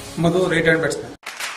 ಮಧು right hand batsman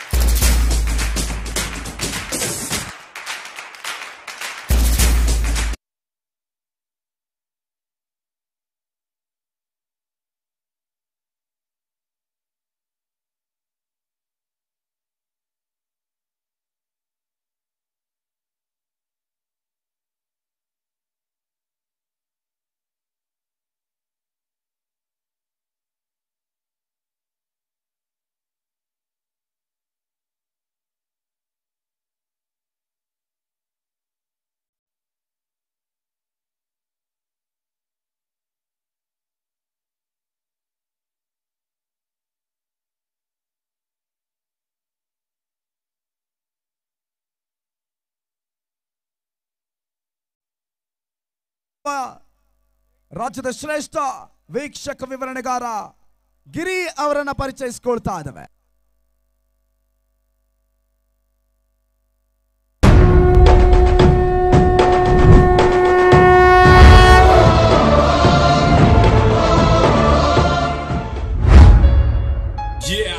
ರಾಜ್ಯದ ಶ್ರೇಷ್ಠ ವೀಕ್ಷಕ ವಿವರಣೆಗಾರ ಗಿರಿ ಅವರನ್ನ ಪರಿಚಯಿಸಿಕೊಳ್ತಾ ಇದ್ದಾವೆ Yeah.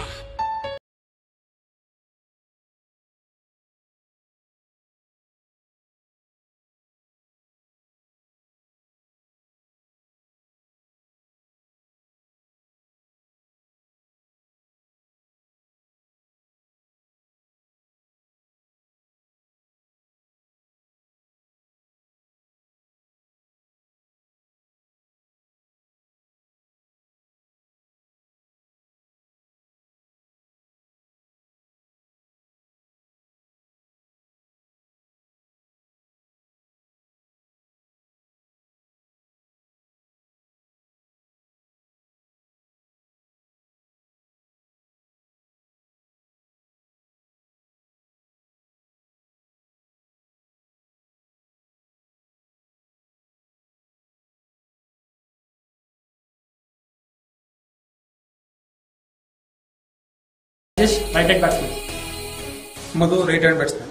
Just right hand batsman. Madhu right hand batsman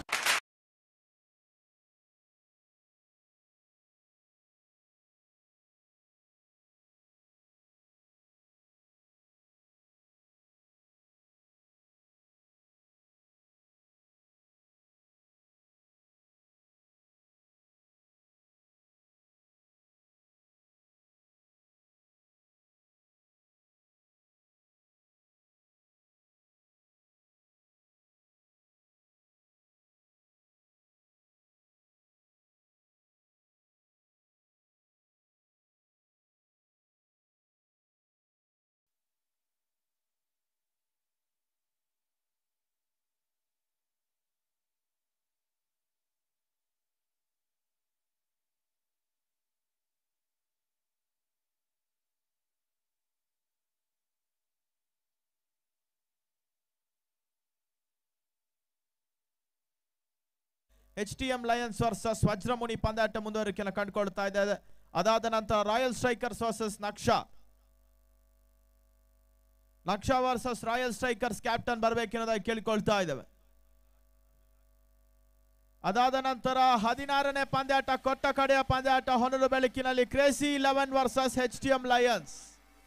H T M Lions versus Vajramuni ಪಂದ್ಯಾಟ ಮುಂದುವರಿಕೆಯನ್ನು ಕಂಡುಕೊಳ್ತಾ ಇದೆ ಅದಾದ ನಂತರ Royal Strikers versus Naksha Naksha versus Royal Strikers captain ಬರಬೇಕೆನ್ನೋದಾಗಿ ಕೇಳಿಕೊಳ್ತಾ ಇದ್ದೇವೆ ಅದಾದ ನಂತರ ಹದಿನಾರನೇ ಪಂದ್ಯಾಟ ಕೊಟ್ಟ ಕಡೆಯ ಪಂದ್ಯಾಟ ಹೊನಲು ಬೆಳಕಿನಲ್ಲಿ Crazy Eleven versus H T M Lions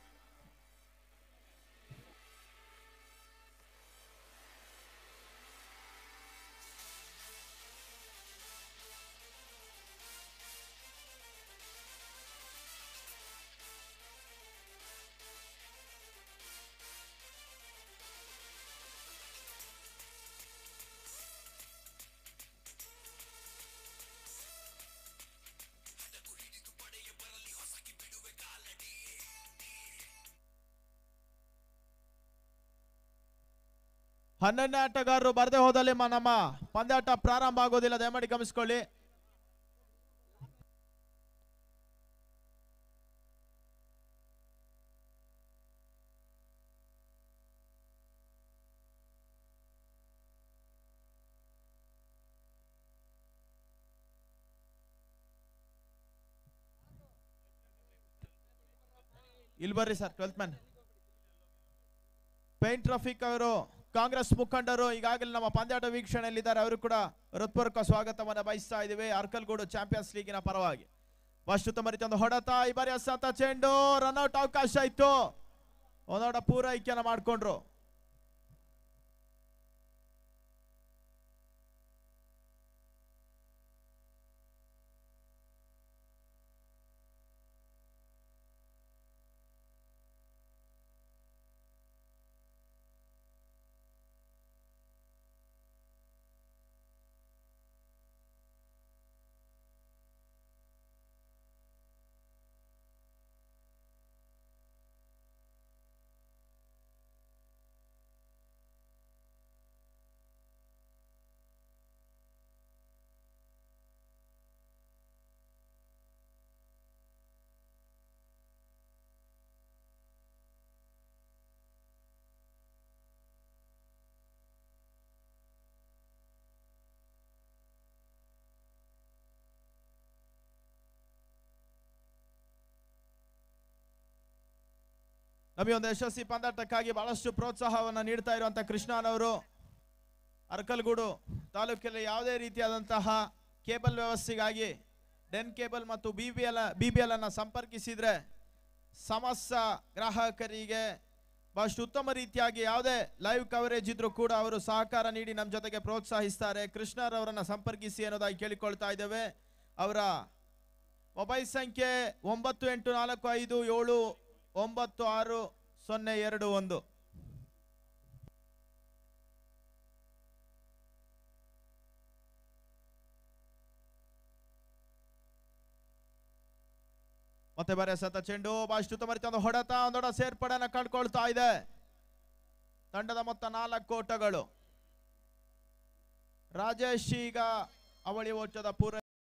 ಹನ್ನೊಂದನೇ ಆಟಗಾರರು ಬರದೆ ಹೋದಲ್ಲಿ ಮ- ನಮ್ಮ ಪಂದ್ಯಾಟ ಪ್ರಾರಂಭ ಆಗೋದಿಲ್ಲ ದಯಮಾಡಿ ಗಮನಿಸ್ಕೊಳ್ಳಿ ಇಲ್ಲಿ ಬರ್ರಿ sir twelfth man paint Rafiq ಅವರು ಕಾಂಗ್ರೆಸ್ ಮುಖಂಡರು ಈಗಾಗಲೇ ನಮ್ಮ ಪಂದ್ಯಾಟ ವೀಕ್ಷಣೆಯಲ್ಲಿದ್ದಾರೆ ಅವರು ಕೂಡ ಹೃತ್ಪೂರ್ವಕ ಸ್ವಾಗತವನ್ನು ಬಯಸ್ತಾ ಇದ್ದೀವಿ ಅರ್ಕಲ್ಗೂಡು ಚಾಂಪಿಯನ್ಸ್ ಲೀಗಿನ ಪರವಾಗಿ ವಸ್ತುತ ಮರಿತ ಒಂದು ಹೊಡೆತ ಈ ಬಾರಿ ಅಸತ ಚೆಂಡು ರನ್ಔಟ್ ಅವಕಾಶ ಇತ್ತು ಒಂದೊಡ ಪೂರೈಕೆಯನ್ನು ಮಾಡಿಕೊಂಡ್ರು ನಮಗೆ ಒಂದು ಯಶಸ್ವಿ ಪಂದಾಟಕ್ಕಾಗಿ ಬಹಳಷ್ಟು ಪ್ರೋತ್ಸಾಹವನ್ನು ನೀಡ್ತಾ ಇರುವಂತಹ ಕೃಷ್ಣನವರು ಅರ್ಕಲ್ಗೂಡು ತಾಲೂಕಲ್ಲಿ ಯಾವುದೇ ರೀತಿಯಾದಂತಹ ಕೇಬಲ್ ವ್ಯವಸ್ಥೆಗಾಗಿ ಡೆನ್ ಕೇಬಲ್ ಮತ್ತು B B L B B L ಅನ್ನು ಸಂಪರ್ಕಿಸಿದ್ರೆ ಸಮಸ್ತ ಗ್ರಾಹಕರಿಗೆ ಬಹಳಷ್ಟು ಉತ್ತಮ ರೀತಿಯಾಗಿ ಯಾವುದೇ ಲೈವ್ ಕವರೇಜ್ ಇದ್ರೂ ಕೂಡ ಅವರು ಸಹಕಾರ ನೀಡಿ ನಮ್ಮ ಜೊತೆಗೆ ಪ್ರೋತ್ಸಾಹಿಸ್ತಾರೆ ಕೃಷ್ಣರವರನ್ನ ಸಂಪರ್ಕಿಸಿ ಅನ್ನೋದಾಗಿ ಕೇಳಿಕೊಳ್ತಾ ಇದ್ದೇವೆ ಅವರ ಮೊಬೈಲ್ ಸಂಖ್ಯೆ ಒಂಬತ್ತು ಎಂಟು ನಾಲ್ಕು ಐದು ಏಳು ಒಂಬತ್ತು ಆರು ಸೊನ್ನೆ ಎರಡು ಒಂದು ಮತ್ತೆ ಬರೆ ಸತ ಚೆಂಡು ಬಹಳಷ್ಟು ಉತ್ತಮ ರೀತಿಯ ಒಂದು ಹೊಡೆತ ಒಂದು ದೊಡ್ಡ ಸೇರ್ಪಡೆಯನ್ನು ಕಂಡುಕೊಳ್ತಾ ಇದೆ ತಂಡದ ಮೊತ್ತ ನಾಲ್ಕು ಓಟಗಳು ರಾಜೇಶ್ ಈಗ ಅವಳಿ ಓಟದ ಪೂರ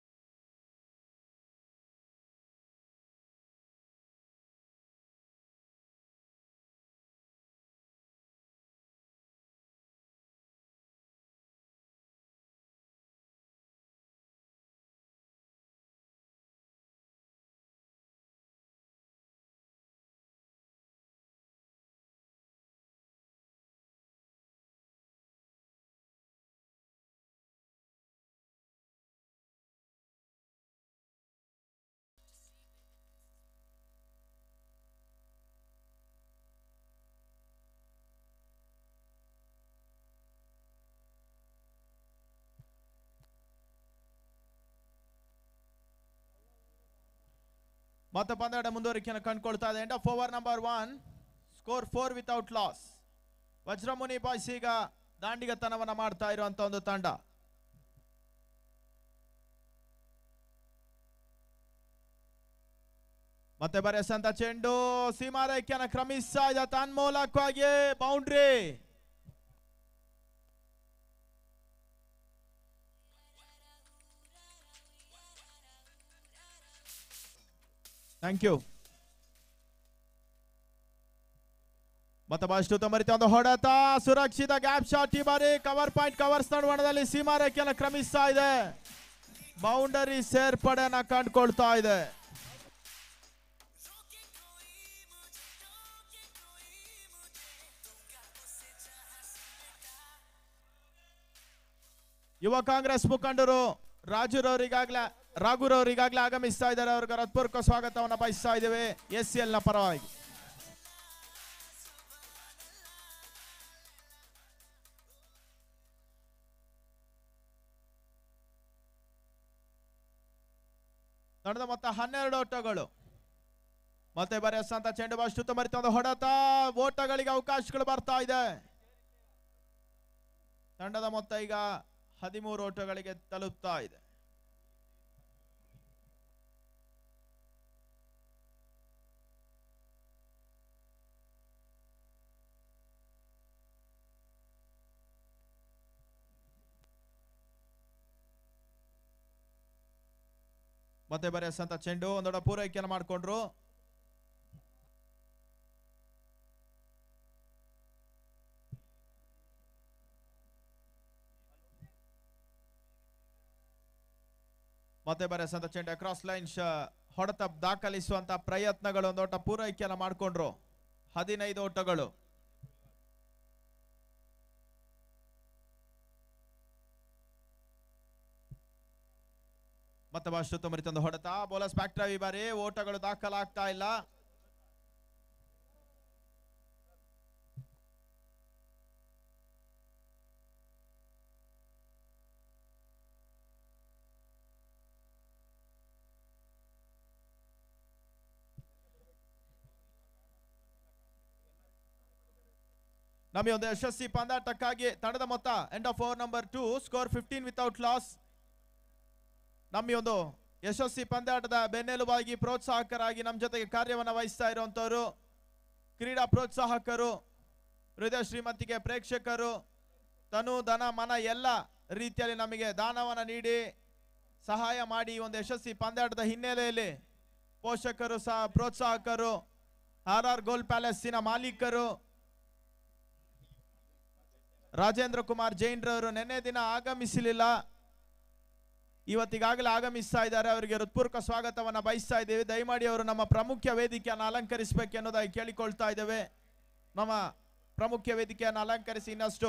ಮತ್ತೆ ಪಂದ್ಯಾಟ ಮುಂದುವರಿಕೆಯನ್ನು ಕಂಡುಕೊಳ್ತಾ ಇದೆ end of over number one score four without loss Vajramuni boys ಈಗ ದಾಂಡಿಗತನವನ್ನ ಮಾಡ್ತಾ ಇರುವಂತ ಒಂದು ತಂಡ ಮತ್ತೆ ಬರೆಸಂತ ಚೆಂಡು ಸೀಮಾರೇಖೆಯನ್ನು ಕ್ರಮಿಸ್ತಾ ಇದೆ ತನ್ಮೂಲಕವಾಗಿ ಬೌಂಡ್ರಿ ಥ್ಯಾಂಕ್ ಯು ಮತ್ತೆ ಬಹಳಷ್ಟು ಉತ್ತಮ ರೀತಿಯ ಒಂದು ಹೊಡೆತ ಸುರಕ್ಷಿತ ಗ್ಯಾಪ್ ಶಾಟ್ ಈ ಬಾರಿ ಕವರ್ ಪಾಯಿಂಟ್ ಕವರ್ಸ್ ನಡುವಣದಲ್ಲಿ ಸೀಮಾ ರೇಖೆಯನ್ನು ಕ್ರಮಿಸ್ತಾ ಇದೆ ಬೌಂಡರಿ ಸೇರ್ಪಡೆಯನ್ನ ಕಂಡುಕೊಳ್ತಾ ಇದೆ ಯುವ ಕಾಂಗ್ರೆಸ್ ಮುಖಂಡರು ರಾಜುರವರಿಗಾಗ್ಲೇ ರಾಘುರವರಿಗಾಗ್ಲೇ ಆಗಮಿಸ್ತಾ ಇದ್ದಾರೆ ಅವ್ರಿಗೆ ಹೃತ್ಪೂರ್ವಕ ಸ್ವಾಗತವನ್ನ ಬಯಸ್ತಾ ಇದ್ದೇವೆ ಎಸ್ ಸಿ ಎಲ್ ನ ಪರವಾಗಿ ನಡೆದ ಮೊತ್ತ ಹನ್ನೆರಡು ಓಟಗಳು ಮತ್ತೆ ಬರೆಸಂತ ಚೆಂಡು ಬಾಸ್ಟ್ ಉತ್ತಮ ರೀತಿಯ ಒಂದು ಹೊಡೆತ ಓಟಗಳಿಗೆ ಅವಕಾಶಗಳು ಬರ್ತಾ ಇದೆ ತಂಡದ ಮೊತ್ತ ಈಗ ಹದಿಮೂರು ಓಟಗಳಿಗೆ ತಲುಪ್ತಾ ಇದೆ ಮತ್ತೆ ಬರೆಸಂತ ಚೆಂಡು ಒಂದೊಡ ಪೂರೈಕೆಯನ್ನು ಮಾಡಿಕೊಂಡ್ರು ಮತ್ತೆ ಬರೆಸಂತ ಚೆಂಡು ಕ್ರಾಸ್ ಲೈನ್ ಹೊಡೆತ ದಾಖಲಿಸುವಂತ ಪ್ರಯತ್ನಗಳು ಒಂದೋಟ ಪೂರೈಕೆಯನ್ನು ಮಾಡಿಕೊಂಡ್ರು ಹದಿನೈದು ಓಟಗಳು ಮತ್ತೆ ಬಹಳಷ್ಟು ಉತ್ತಮ ರೀತಿಯ ಒಂದು ಹೊಡೆತ ಬೋಲಸ್ ಫ್ಯಾಕ್ಟರ್ ಈ ಬಾರಿ ಓಟಗಳು ದಾಖಲಾಗ್ತಾ ಇಲ್ಲ ನಮಗೆ ಒಂದು ಯಶಸ್ವಿ ಪಂದಾಟಕ್ಕಾಗಿ ತಂಡದ ಮೊತ್ತ end of over number two score fifteen without loss ನಮ್ಮ ಒಂದು ಯಶಸ್ವಿ ಪಂದ್ಯಾಟದ ಬೆನ್ನೆಲುಬಾಗಿ ಪ್ರೋತ್ಸಾಹಕರಾಗಿ ನಮ್ಮ ಜೊತೆಗೆ ಕಾರ್ಯವನ್ನು ವಹಿಸ್ತಾ ಇರುವಂತವರು ಕ್ರೀಡಾ ಪ್ರೋತ್ಸಾಹಕರು ಹೃದಯ ಶ್ರೀಮಂತಿಗೆ ಪ್ರೇಕ್ಷಕರು ತನು ಧನ ಮನ ಎಲ್ಲ ರೀತಿಯಲ್ಲಿ ನಮಗೆ ದಾನವನ್ನು ನೀಡಿ ಸಹಾಯ ಮಾಡಿ ಈ ಒಂದು ಯಶಸ್ವಿ ಪಂದ್ಯಾಟದ ಹಿನ್ನೆಲೆಯಲ್ಲಿ ಪೋಷಕರು ಸಹ ಪ್ರೋತ್ಸಾಹಕರು ಆರ್ ಆರ್ ಗೋಲ್ ಪ್ಯಾಲೇಸಿನ ಮಾಲೀಕರು ರಾಜೇಂದ್ರ ಕುಮಾರ್ ಜೈನ್ ರವರು ನಿನ್ನೆ ದಿನ ಆಗಮಿಸಲಿಲ್ಲ ಇವತ್ತಿಗಾಗಲೇ ಆಗಮಿಸ್ತಾ ಇದ್ದಾರೆ ಅವರಿಗೆ ಹೃತ್ಪೂರ್ವಕ ಸ್ವಾಗತವನ್ನ ಬಯಸ್ತಾ ಇದ್ದೇವೆ ದಯಮಾಡಿ ಅವರು ನಮ್ಮ ಪ್ರಮುಖ ವೇದಿಕೆಯನ್ನು ಅಲಂಕರಿಸಬೇಕು ಎನ್ನುವುದಾಗಿ ಕೇಳಿಕೊಳ್ತಾ ಇದ್ದೇವೆ ನಮ್ಮ ಪ್ರಮುಖ ವೇದಿಕೆಯನ್ನು ಅಲಂಕರಿಸಿ ಇನ್ನಷ್ಟು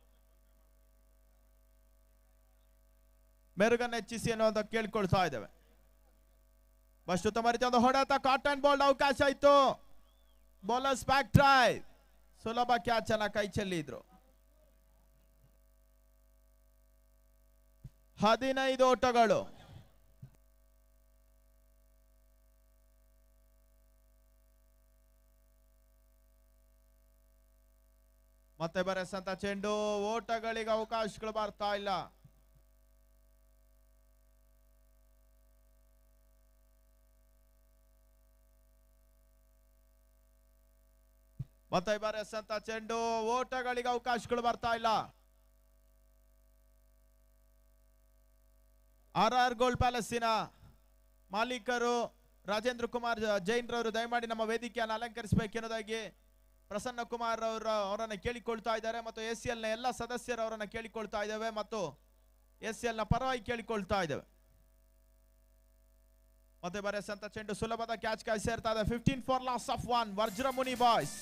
ಮೆರುಗನ್ನು ಹೆಚ್ಚಿಸಿ ಅನ್ನೋದ ಕೇಳ್ಕೊಳ್ತಾ ಇದ್ದೇವೆ ಬಸ್ಟ್ ಉತ್ತಮ ರೀತಿಯ ಒಂದು ಹೊಡೆತ ಕಾಟನ್ ಬಾಲ್ ಅವಕಾಶ ಇತ್ತು ಬೌಲರ್ಸ್ ಬ್ಯಾಕ್ ಟ್ರೈ ಸುಲಭ ಕ್ಯಾಚ್ ಅನ್ನ ಕೈ ಚೆಲ್ಲಿದ್ರು ಹದಿನೈದು ಓಟಗಳು ಮತ್ತೆ ಬರೆಸಂತ ಚೆಂಡು ಓಟಗಳಿಗೆ ಅವಕಾಶಗಳು ಬರ್ತಾ ಇಲ್ಲ ಮತ್ತೆ ಬರೆಸಂತ ಚೆಂಡು ಓಟಗಳಿಗೆ ಅವಕಾಶಗಳು ಬರ್ತಾ ಇಲ್ಲ ಆರ್ ಆರ್ ಗೋಲ್ಡ್ ಪ್ಯಾಲೇಸಿನ ಮಾಲೀಕರು ರಾಜೇಂದ್ರ ಕುಮಾರ್ ಜೈನ್ ರವರು ದಯಮಾಡಿ ನಮ್ಮ ವೇದಿಕೆಯನ್ನು ಅಲಂಕರಿಸಬೇಕೆನ್ನುವುದಾಗಿ ಪ್ರಸನ್ನ ಕುಮಾರ್ ಅವರ ಅವರನ್ನ ಕೇಳಿಕೊಳ್ತಾ ಇದ್ದಾರೆ ಮತ್ತು ಎಸ್ ಸಿ ನ ಎಲ್ಲ ಸದಸ್ಯರು ಅವರನ್ನ ಕೇಳಿಕೊಳ್ತಾ ಇದ್ದೇವೆ ಮತ್ತು ಎಸ್ ಸಿ ನ ಪರವಾಗಿ ಕೇಳಿಕೊಳ್ತಾ ಇದ್ದೇವೆ ಮತ್ತೆ ಬರೆಸಂತ ಚೆಂಡು ಸುಲಭದ ಕ್ಯಾಚ್ ಕಾಯಿ ಸೇರ್ತಾ ಇದೆ fifteen for loss of one Vajramuni boys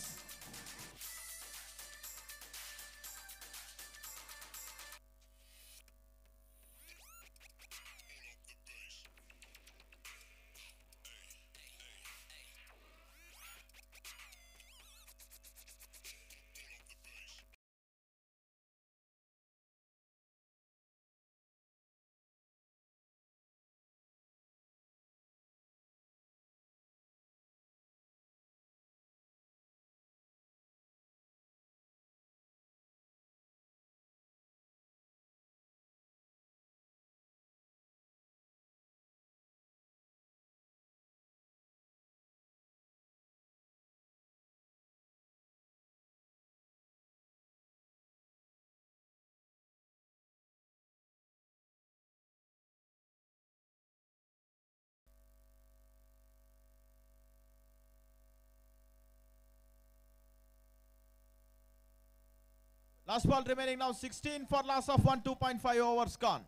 Last ball remaining now 16 for loss of 1, 2.5 overs gone.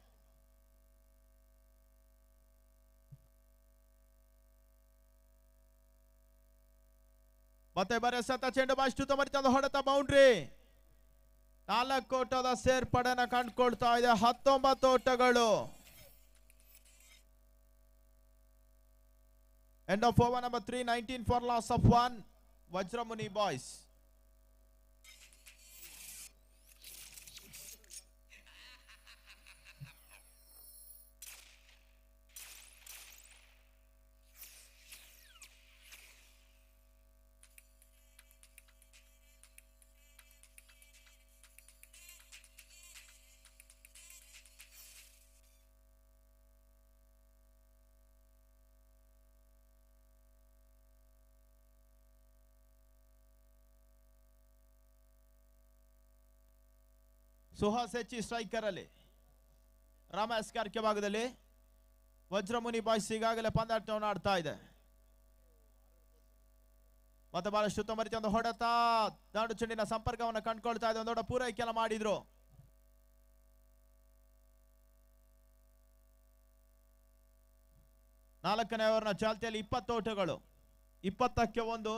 ಮತ್ತೆ ಬರೆಸತ ಚೆಂಡು ಬಾಷ್ಟು ತಮರಿತದ ಹೊಡೆತ ಬೌಂಡ್ರಿ ನಾಲ್ಕು ಓಟದ ಸೇರ್ಪಡೆನ ಕಂಡುಕೊಳ್ತಾ ಇದೆ ಹತ್ತೊಂಬತ್ತು ಓಟಗಳು end of over number three nineteen for loss of one Vajramuni boys Suhas ಹೆಚ್ಚಿ ಸ್ಟ್ರೈಕರ್ ಅಲ್ಲಿ ರಾಮ ಎಸ್ಕಾರ್ಕೆ ಭಾಗದಲ್ಲಿ ವಜ್ರಮುನಿ ಬಾಯ್ಸ್ ಈಗಾಗಲೇ ಪಂದ್ಯಾಟವನ್ನು ಆಡ್ತಾ ಇದೆ ಮತ್ತೆ ಬಹಳಷ್ಟು ಉತ್ತಮ ರೀತಿಯ ಒಂದು ಹೊಡೆತ ದಾಂಡು ಚೆಂಡಿನ ಸಂಪರ್ಕವನ್ನು ಕಂಡುಕೊಳ್ತಾ ಇದೆ ಒಂದು ದೊಡ್ಡ ಪೂರೈಕೆಯನ್ನು ಮಾಡಿದ್ರು ನಾಲ್ಕನೇ ಓವರ್ನ ಚಾಲ್ತಿಯಲ್ಲಿ ಇಪ್ಪತ್ತು ಓಟಗಳು ಇಪ್ಪತ್ತಕ್ಕೆ ಒಂದು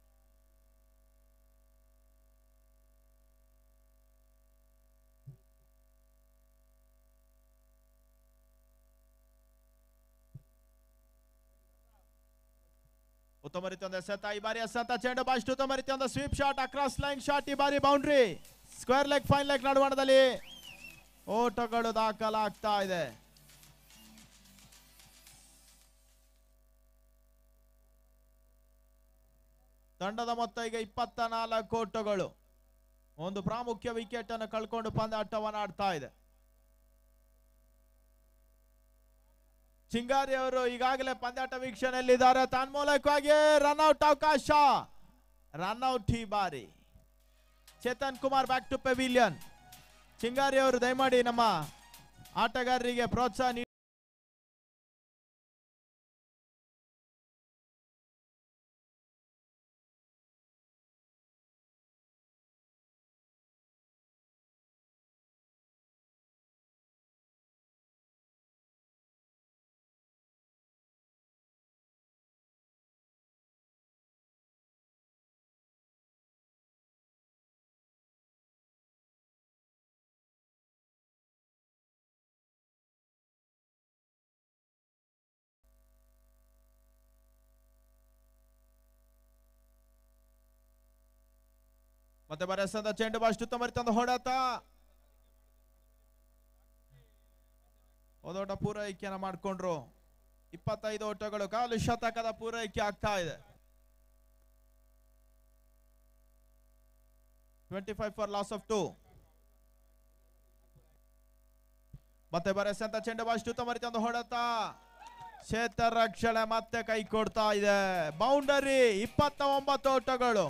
ಉತ್ತಮ ರೀತಿಯ ಒಂದು ಎಸೆತ ಈ ಬಾರಿ ಎಸೆತ ಚೆಂಡು ಬಾಷ್ಟು ಉತ್ತಮ ರೀತಿಯ ಒಂದು sweep shot across line shot ಈ ಬಾರಿ boundary square leg fine leg ನಡುವಣದಲ್ಲಿ ಓಟಗಳು ದಾಖಲಾಗ್ತಾ ಇದೆ ತಂಡದ ಮೊತ್ತ ಈಗ ಇಪ್ಪತ್ತ ನಾಲ್ಕು ಓಟಗಳು ಒಂದು ಪ್ರಾಮುಖ್ಯ ವಿಕೆಟ್ ಅನ್ನು ಕಳ್ಕೊಂಡು ಪಂದ್ಯಾಟವನ್ನು ಆಡ್ತಾ ಇದೆ ಚಿಂಗಾರಿ ಅವರು ಈಗಾಗಲೇ ಪಂದ್ಯಾಟ ವೀಕ್ಷಣೆಯಲ್ಲಿದ್ದಾರೆ ತನ್ಮೂಲಕವಾಗಿ ರನ್ಔಟ್ ಅವಕಾಶ ರನ್ಔಟ್ ಈ ಬಾರಿ Chetan Kumar back to pavilion Chingari ಅವರು ದಯಮಾಡಿ ನಮ್ಮ ಆಟಗಾರರಿಗೆ ಪ್ರೋತ್ಸಾಹ ನೀಡಿ ಮತ್ತೆ ಬರೆಸಂದ ಚೆಂಡು ಬಾಸ್ಟ್ ಉತ್ತಮ ಹೊಡೆತ ಓದೋಟ ಪೂರೈಕೆಯನ್ನ ಮಾಡ್ಕೊಂಡ್ರು ಇಪ್ಪತ್ತೈದು ಓಟಗಳು ಕಾಲು ಶತಕದ ಪೂರೈಕೆ ಆಗ್ತಾ ಇದೆ twenty five for loss of two ಮತ್ತೆ ಬರೆಸಂತ ಚೆಂಡು ಬಾಸ್ಟ್ ಉತ್ತಮ ಒಂದು ಹೊಡೆತ ಕ್ಷೇತ್ರ ರಕ್ಷಣೆ ಮತ್ತೆ ಕೈ ಕೊಡ್ತಾ ಇದೆ ಬೌಂಡರಿ ಇಪ್ಪತ್ತ ಒಂಬತ್ತು ಓಟಗಳು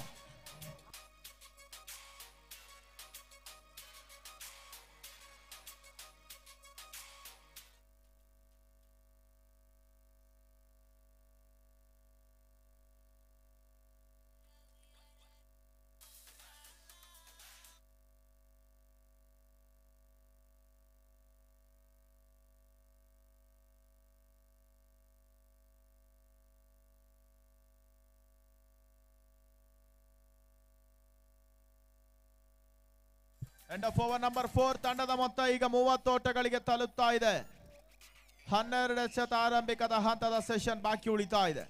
end of over number four ತಂಡದ ಮೊತ್ತ ಈಗ ಮೂವತ್ತು ಓಟಗಳಿಗೆ ತಲುಪ್ತಾ ಇದೆ ಹನ್ನೆರಡು ಎಸೆತ ಆರಂಭಿಕದ ಹಂತದ ಸೆಷನ್ ಬಾಕಿ ಉಳಿತಾ ಇದೆ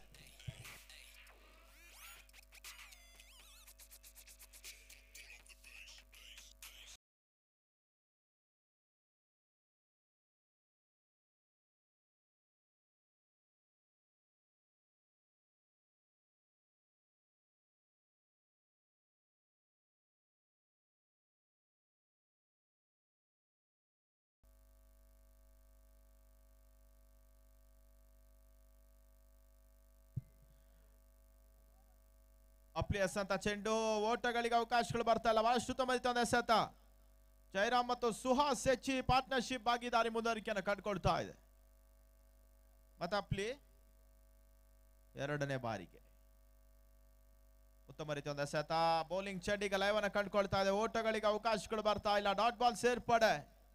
ಅಪ್ಲಿ ಎಸೆತ ಚೆಂಡು ಓಟಗಳಿಗೆ ಅವಕಾಶಗಳು ಬರ್ತಾ ಇಲ್ಲ ಬಹಳಷ್ಟು ಉತ್ತಮ ಎಸೆತ ಜಯರಾಮ್ ಮತ್ತು ಸುಹಾಸ್ ಹೆಚ್ಚಿ ಪಾರ್ಟ್ನರ್ಶಿಪ್ ಭಾಗಿದಾರಿ ಮುಂದುವರಿಕೆಯನ್ನು ಕಂಡುಕೊಳ್ತಾ ಇದೆ ಮತ್ತೆ ಅಪ್ಲಿ ಎರಡನೇ ಬಾರಿಗೆ ಉತ್ತಮ ರೀತಿಯ ಒಂದು ಎಸೆತ ಬೌಲಿಂಗ್ ಚೆಂಡಿಗೆ ಲೈವ್ ಅನ್ನು ಕಂಡುಕೊಳ್ತಾ ಇದೆ ಓಟಗಳಿಗೆ ಅವಕಾಶಗಳು ಬರ್ತಾ ಇಲ್ಲ ಡಾಟ್ ಬಾಲ್ ಸೇರ್ಪಡೆ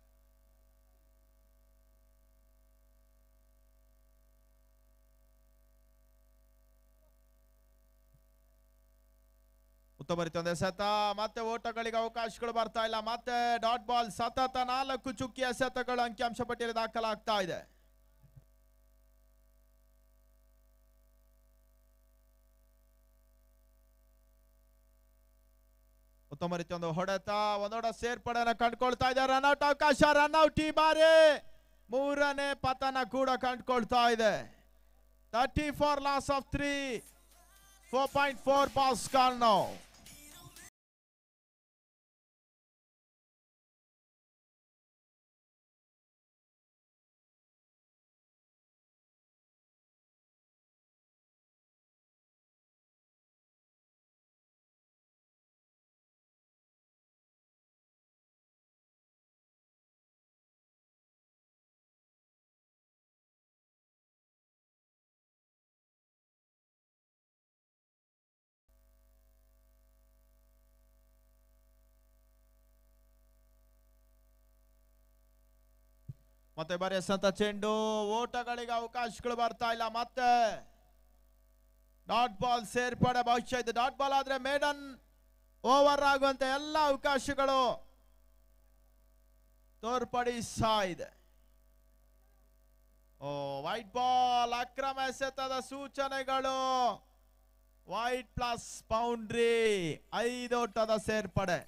ಉತ್ತಮ ರೀತಿಯ ಒಂದು ಎಸೆತ ಮತ್ತೆ ಓಟಗಳಿಗೆ ಅವಕಾಶಗಳು ಬರ್ತಾ ಇಲ್ಲ ಮತ್ತೆ ಡಾಟ್ ಬಾಲ್ ಸತತ ನಾಲ್ಕು ಚುಕ್ಕಿ ಎಸೆತಗಳು ಅಂಕಿಅಂಶ ಪಟ್ಟಿಯಲ್ಲಿ ದಾಖಲಾಗ್ತಾ ಇದೆ ಉತ್ತಮ ರೀತಿಯ ಒಂದು ಹೊಡೆತ ಒಂದೊಡ ಸೇರ್ಪಡೆನ ಕಂಡುಕೊಳ್ತಾ ಇದೆ ರನ್ಔಟ್ ಅವಕಾಶ ರನ್ಔಟ್ ಈ ಬಾರಿ ಮೂರನೇ ಪತನ ಕೂಡ ಕಂಡುಕೊಳ್ತಾ ಇದೆ thirty for loss of three four point four pass call now ಮತ್ತೆ ಬರೆಸಂತ ಚೆಂಡು ಓಟಗಳಿಗೆ ಅವಕಾಶಗಳು ಬರ್ತಾ ಇಲ್ಲ ಮತ್ತೆ ಡಾಟ್ ಬಾಲ್ ಸೇರ್ಪಡೆ ಬಹುಶಃ ಇದು ಡಾಟ್ ಬಾಲ್ ಆದ್ರೆ ಮೇಡನ್ ಓವರ್ ಆಗುವಂತ ಎಲ್ಲ ಅವಕಾಶಗಳು ತೋರ್ಪಡಿಸ್ತಾ ಇದೆ ಓ ವೈಟ್ ಬಾಲ್ ಅಕ್ರಮ ಎಸೆತದ ಸೂಚನೆಗಳು ವೈಟ್ ಪ್ಲಸ್ ಬೌಂಡ್ರಿ ಐದೋಟದ ಸೇರ್ಪಡೆ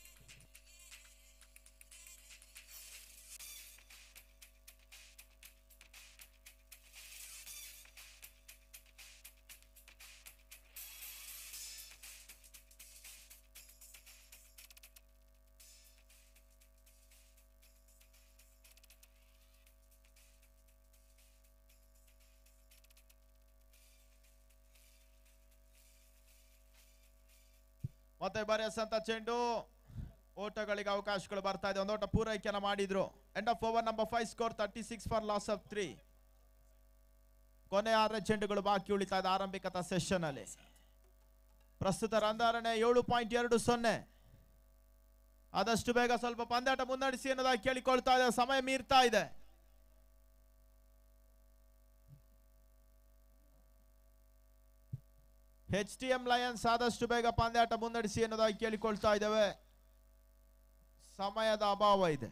ಮತ್ತೆ ಬರೆಸಂತ ಚೆಂಡು ಓಟಗಳಿಗೆ ಅವಕಾಶಗಳು ಬರ್ತಾ ಇದೆ ಒಂದೋಟ ಪೂರೈಕೆಯನ್ನ ಮಾಡಿದ್ರು end of over number five score thirty six for loss of three ಕೊನೆ ಆರನೇ ಚೆಂಡುಗಳು ಬಾಕಿ ಉಳಿತಾ ಇದೆ ಆರಂಭಿಕತ ಸೆಷನ್ ಅಲ್ಲಿ ಪ್ರಸ್ತುತ ರಂಧಾರಣೆ ಏಳು ಪಾಯಿಂಟ್ ಎರಡು ಸೊನ್ನೆ ಆದಷ್ಟು ಬೇಗ ಸ್ವಲ್ಪ ಪಂದ್ಯಾಟ ಮುನ್ನಡೆಸಿ ಅನ್ನೋದಾಗಿ ಕೇಳಿಕೊಳ್ತಾ ಇದೆ ಸಮಯ ಮೀರ್ತಾ ಇದೆ ಎಚ್ ಟಿ ಎಂ ಲಯನ್ಸ್ ಆದಷ್ಟು ಬೇಗ ಪಂದ್ಯಾಟ ಮುನ್ನಡೆಸಿ ಅನ್ನೋದಾಗಿ ಕೇಳಿಕೊಳ್ತಾ ಇದ್ದೇವೆ ಸಮಯದ ಅಭಾವ ಇದೆ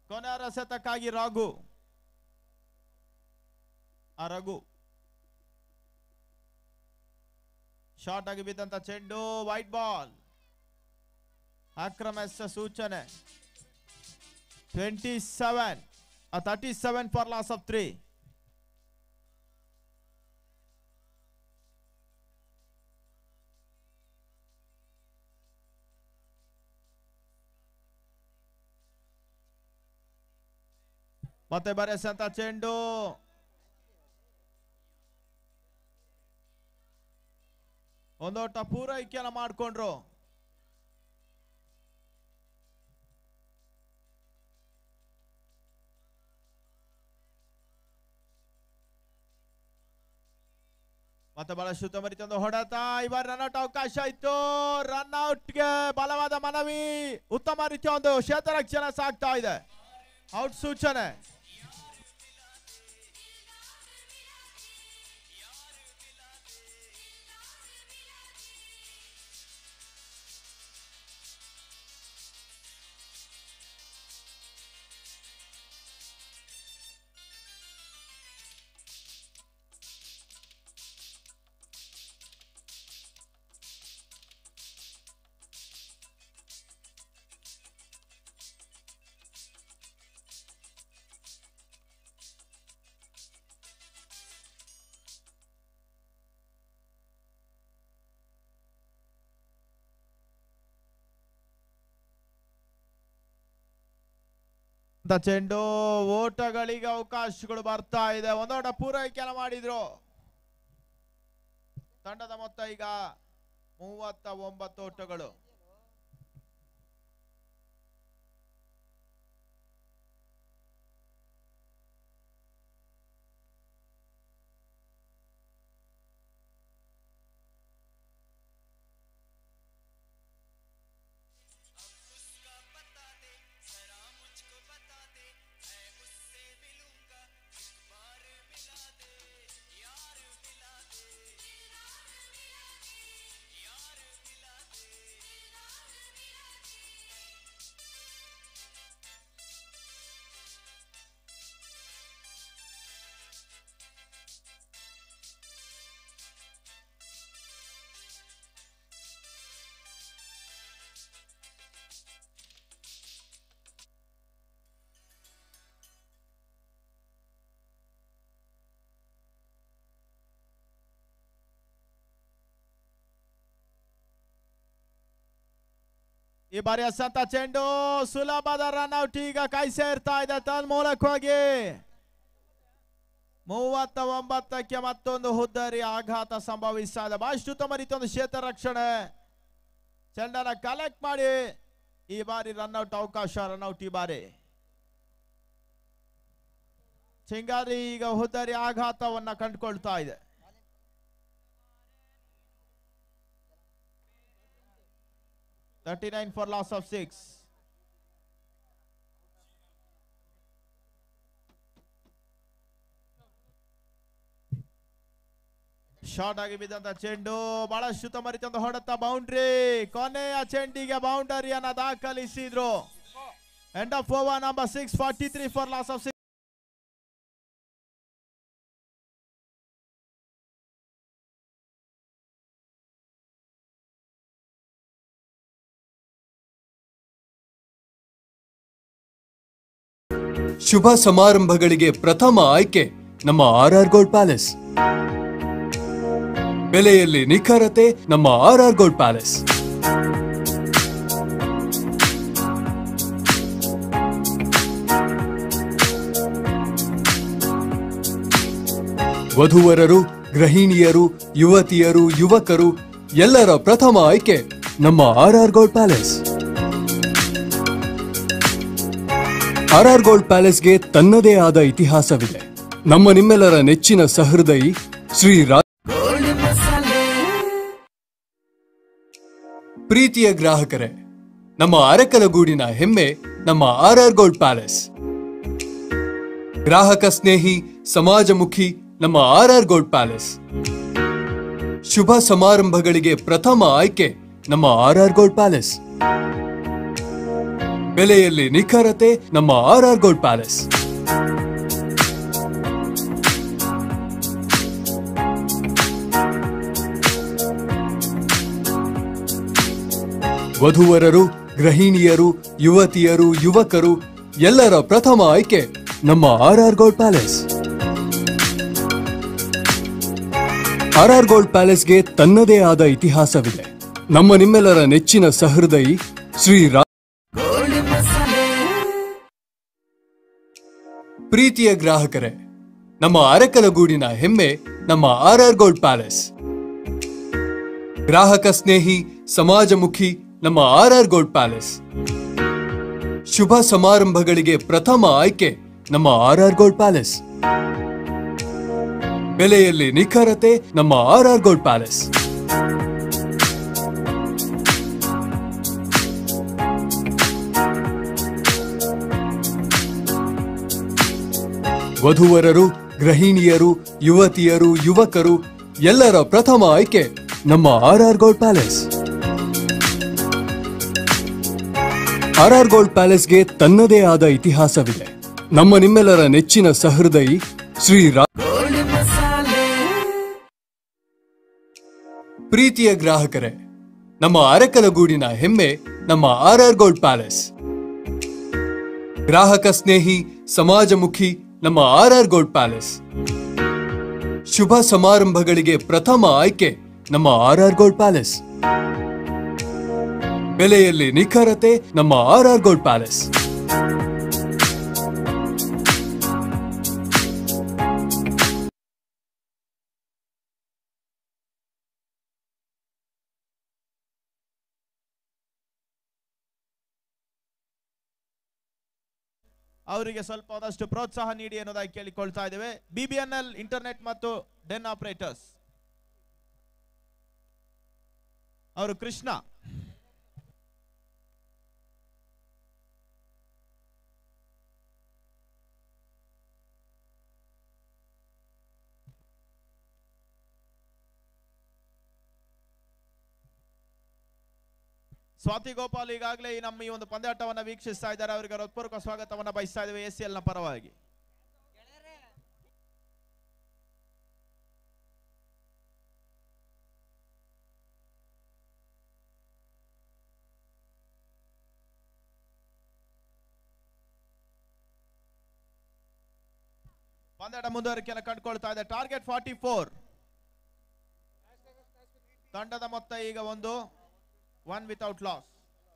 ಕೊನೆ ರಸತಕ್ಕಾಗಿ ರಾಘು ಆ ರಘು ಶಾರ್ಟ್ ಆಗಿ ಬಿದ್ದಂತ ಚೆಂಡು ವೈಟ್ ಬಾಲ್ ಆಕ್ರಮಿಸ ಸೂಚನೆ twenty seven thirty seven for loss of three ಮತ್ತೆ ಬರೆಸಂತ ಚೆಂಡು ಒಂದೋಟ ಪೂರೈಕೆಯನ್ನ ಮಾಡ್ಕೊಂಡ್ರು ಮತ್ತೆ ಬಹಳಷ್ಟು ಉತ್ತಮ ಒಂದು ಹೊಡೆತ ಇವಾಗ ರನ್ಔಟ್ ಅವಕಾಶ ಇತ್ತು ರನ್ಔಟ್ಗೆ ಬಲವಾದ ಮನವಿ ಉತ್ತಮ ರೀತಿಯ ಒಂದು ಕ್ಷೇತ್ರರಕ್ಷಣೆ ಸಾಗ್ತಾ ಇದೆ ಔಟ್ ಸೂಚನೆ ಅಂತ ಚೆಂಡು ಓಟಗಳಿಗೆ ಅವಕಾಶಗಳು ಬರ್ತಾ ಇದೆ ಒಂದೋಟ ಪೂರೈಕೆಯನ್ನು ಮಾಡಿದ್ರು ತಂಡದ ಮೊತ್ತ ಈಗ ಮೂವತ್ತ ಒಂಬತ್ತು ಓಟಗಳು ಈ ಬಾರಿ ಅಸಂತ ಚೆಂಡು ಸುಲಭದ ರನ್ಔಟ್ ಈಗ ಕೈ ಸೇರ್ತಾ ಇದೆ ತನ್ ಮೂಲಕವಾಗಿ ಮೂವತ್ತ ಒಂಬತ್ತಕ್ಕೆ ಮತ್ತೊಂದು ಹುದ್ದರಿ ಆಘಾತ ಸಂಭವಿಸ್ತಾ ಇದೆ ಬಹಳಷ್ಟು ಉತ್ತಮ ರೀತಿಯ ಒಂದು ಕ್ಷೇತ್ರ ರಕ್ಷಣೆ ಚೆಂಡನ್ನ ಕಲೆಕ್ಟ್ ಮಾಡಿ ಈ ಬಾರಿ ರನ್ಔಟ್ ಅವಕಾಶ ರನ್ಔಟ್ ಈ ಬಾರಿ ಚಿಂಗಾರಿ ಈಗ ಹುದ್ದರಿ ಆಘಾತವನ್ನ ಕಂಡುಕೊಳ್ತಾ ಇದೆ thirty nine for loss of six short ಆಗಿ ಬಿದ್ದಂತ ಚೆಂಡು ಬಹಳಷ್ಟು ಉತ್ತಮ ರೀತಿಯ ಹೊಡೆತ ಬೌಂಡ್ರಿ ಕೊನೆಯ ಚೆಂಡಿಗೆ ಬೌಂಡರಿಯನ್ನ ದಾಖಲಿಸಿದ್ರು end of over number six forty three for loss of six ಶುಭ ಸಮಾರಂಭಗಳಿಗೆ ಪ್ರಥಮ ಆಯ್ಕೆ ನಮ್ಮ ಆರ್ ಆರ್ ಗೋಲ್ಡ್ ಪ್ಯಾಲೇಸ್ ಬೆಲೆಯಲ್ಲಿ ನಿಖರತೆ ನಮ್ಮ ಆರ್ ಆರ್ ಗೋಲ್ಡ್ ಪ್ಯಾಲೇಸ್ ವಧುವರರು ಗೃಹಿಣಿಯರು ಯುವತಿಯರು ಯುವಕರು ಎಲ್ಲರ ಪ್ರಥಮ ಆಯ್ಕೆ ನಮ್ಮ R R gold Palace R R Gold ಪ್ಯಾಲೇಸ್ಗೆ ತನ್ನದೇ ಆದ ಇತಿಹಾಸವಿದೆ ನಮ್ಮ ನಿಮ್ಮೆಲ್ಲರ ನೆಚ್ಚಿನ ಸಹೃದಯಿ ಶ್ರೀ ರಾ ಪ್ರೀತಿಯ ಗ್ರಾಹಕರೇ ನಮ್ಮ ಅರಕಲಗೂಡಿನ ಹೆಮ್ಮೆ ನಮ್ಮ ಆರ್ ಆರ್ ಗೋಲ್ಡ್ ಪ್ಯಾಲೇಸ್ ಗ್ರಾಹಕ ಸ್ನೇಹಿ ಸಮಾಜಮುಖಿ ನಮ್ಮ ಆರ್ ಆರ್ ಗೋಲ್ಡ್ ಪ್ಯಾಲೇಸ್ ಶುಭ ಸಮಾರಂಭಗಳಿಗೆ ಪ್ರಥಮ ಆಯ್ಕೆ ನಮ್ಮ ಆರ್ ಆರ್ ಗೋಲ್ಡ್ ಪ್ಯಾಲೇಸ್ ಬೆಲೆಯಲ್ಲಿ ನಿಖರತೆ ನಮ್ಮ ಆರ್ ಆರ್ ಗೋಲ್ಡ್ ಪ್ಯಾಲೇಸ್ ವಧುವರರು ಗೃಹಿಣಿಯರು ಯುವತಿಯರು ಯುವಕರು ಎಲ್ಲರ ಪ್ರಥಮ ಆಯ್ಕೆ ನಮ್ಮ R R gold Palace R R Gold ಪ್ಯಾಲೇಸ್ಗೆ ತನ್ನದೇ ಆದ ಇತಿಹಾಸವಿದೆ ನಮ್ಮ ನಿಮ್ಮೆಲ್ಲರ ನೆಚ್ಚಿನ ಸಹೃದಯಿ ಶ್ರೀ ರಾ ಪ್ರೀತಿಯ ಗ್ರಾಹಕರೇ ನಮ್ಮ ಅರಕಲಗೂಡಿನ ಹೆಮ್ಮೆ ನಮ್ಮ ಆರ್ ಆರ್ ಗೋಲ್ಡ್ ಪ್ಯಾಲೇಸ್ ಗ್ರಾಹಕ ಸ್ನೇಹಿ ಸಮಾಜಮುಖಿ ನಮ್ಮ ಆರ್ ಆರ್ ಗೋಲ್ಡ್ ಪ್ಯಾಲೇಸ್ ಶುಭ ಸಮಾರಂಭಗಳಿಗೆ ಪ್ರಥಮ ಆಯ್ಕೆ ನಮ್ಮ ಆರ್ ಆರ್ ಗೋಲ್ಡ್ ಪ್ಯಾಲೇಸ್ ಬೆಲೆಯಲ್ಲಿ ನಿಖರತೆ ನಮ್ಮ ಆರ್ ಆರ್ ಗೋಲ್ಡ್ ಪ್ಯಾಲೇಸ್ ವಧುವರರು ಗೃಹಿಣಿಯರು ಯುವತಿಯರು ಯುವಕರು ಎಲ್ಲರ ಪ್ರಥಮ ಆಯ್ಕೆ ನಮ್ಮ R R gold Palace R R Gold ಪ್ಯಾಲೇಸ್ಗೆ ತನ್ನದೇ ಆದ ಇತಿಹಾಸವಿದೆ ನಮ್ಮ ನಿಮ್ಮೆಲ್ಲರ ನೆಚ್ಚಿನ ಸಹೃದಯಿ ಶ್ರೀ ರಾ ಪ್ರೀತಿಯ ಗ್ರಾಹಕರೇ ನಮ್ಮ ಅರಕಲಗೂಡಿನ ಹೆಮ್ಮೆ ನಮ್ಮ ಆರ್ ಆರ್ ಗೋಲ್ಡ್ ಪ್ಯಾಲೇಸ್ ಗ್ರಾಹಕ ಸ್ನೇಹಿ ಸಮಾಜಮುಖಿ ನಮ್ಮ ಆರ್ ಆರ್ ಗೋಲ್ಡ್ ಪ್ಯಾಲೇಸ್ ಶುಭ ಸಮಾರಂಭಗಳಿಗೆ ಪ್ರಥಮ ಆಯ್ಕೆ ನಮ್ಮ ಆರ್ ಆರ್ ಗೋಲ್ಡ್ ಪ್ಯಾಲೇಸ್ ಬೆಲೆಯಲ್ಲಿ ನಿಖರತೆ ನಮ್ಮ ಆರ್ ಆರ್ ಗೋಲ್ಡ್ ಪ್ಯಾಲೇಸ್ ಅವರಿಗೆ ಸ್ವಲ್ಪ ಆದಷ್ಟು ಪ್ರೋತ್ಸಾಹ ನೀಡಿ ಅನ್ನೋದಾಗಿ ಕೇಳಿಕೊಳ್ತಾ ಇದ್ದೇವೆ ಬಿಬಿಎನ್ಎಲ್ ಇಂಟರ್ನೆಟ್ ಮತ್ತು ಡೆನ್ ಆಪರೇಟರ್ಸ್ ಅವರು ಕೃಷ್ಣ ಸ್ವಾತಿ ಗೋಪಾಲ್ ಈಗಾಗಲೇ ಈ ನಮ್ಮ ಈ ಒಂದು ಪಂದ್ಯಾಟವನ್ನ ವೀಕ್ಷಿಸ್ತಾ ಇದ್ದಾರೆ ಅವರಿಗೆ ಹೃತ್ಪೂರ್ವಕ ಸ್ವಾಗತವನ್ನ ಬಯಸ್ತಾ ಇದ್ದೇವೆ ಎ ಸಿ ಎಲ್ ನ ಪರವಾಗಿ ಪಂದ್ಯಾಟ ಮುಂದುವರಿಕೆಯನ್ನು ಕಂಡುಕೊಳ್ತಾ ಇದೆ ಟಾರ್ಗೆಟ್ ಫಾರ್ಟಿ ಫೋರ್ ತಂಡದ ಮೊತ್ತ ಈಗ ಒಂದು one without loss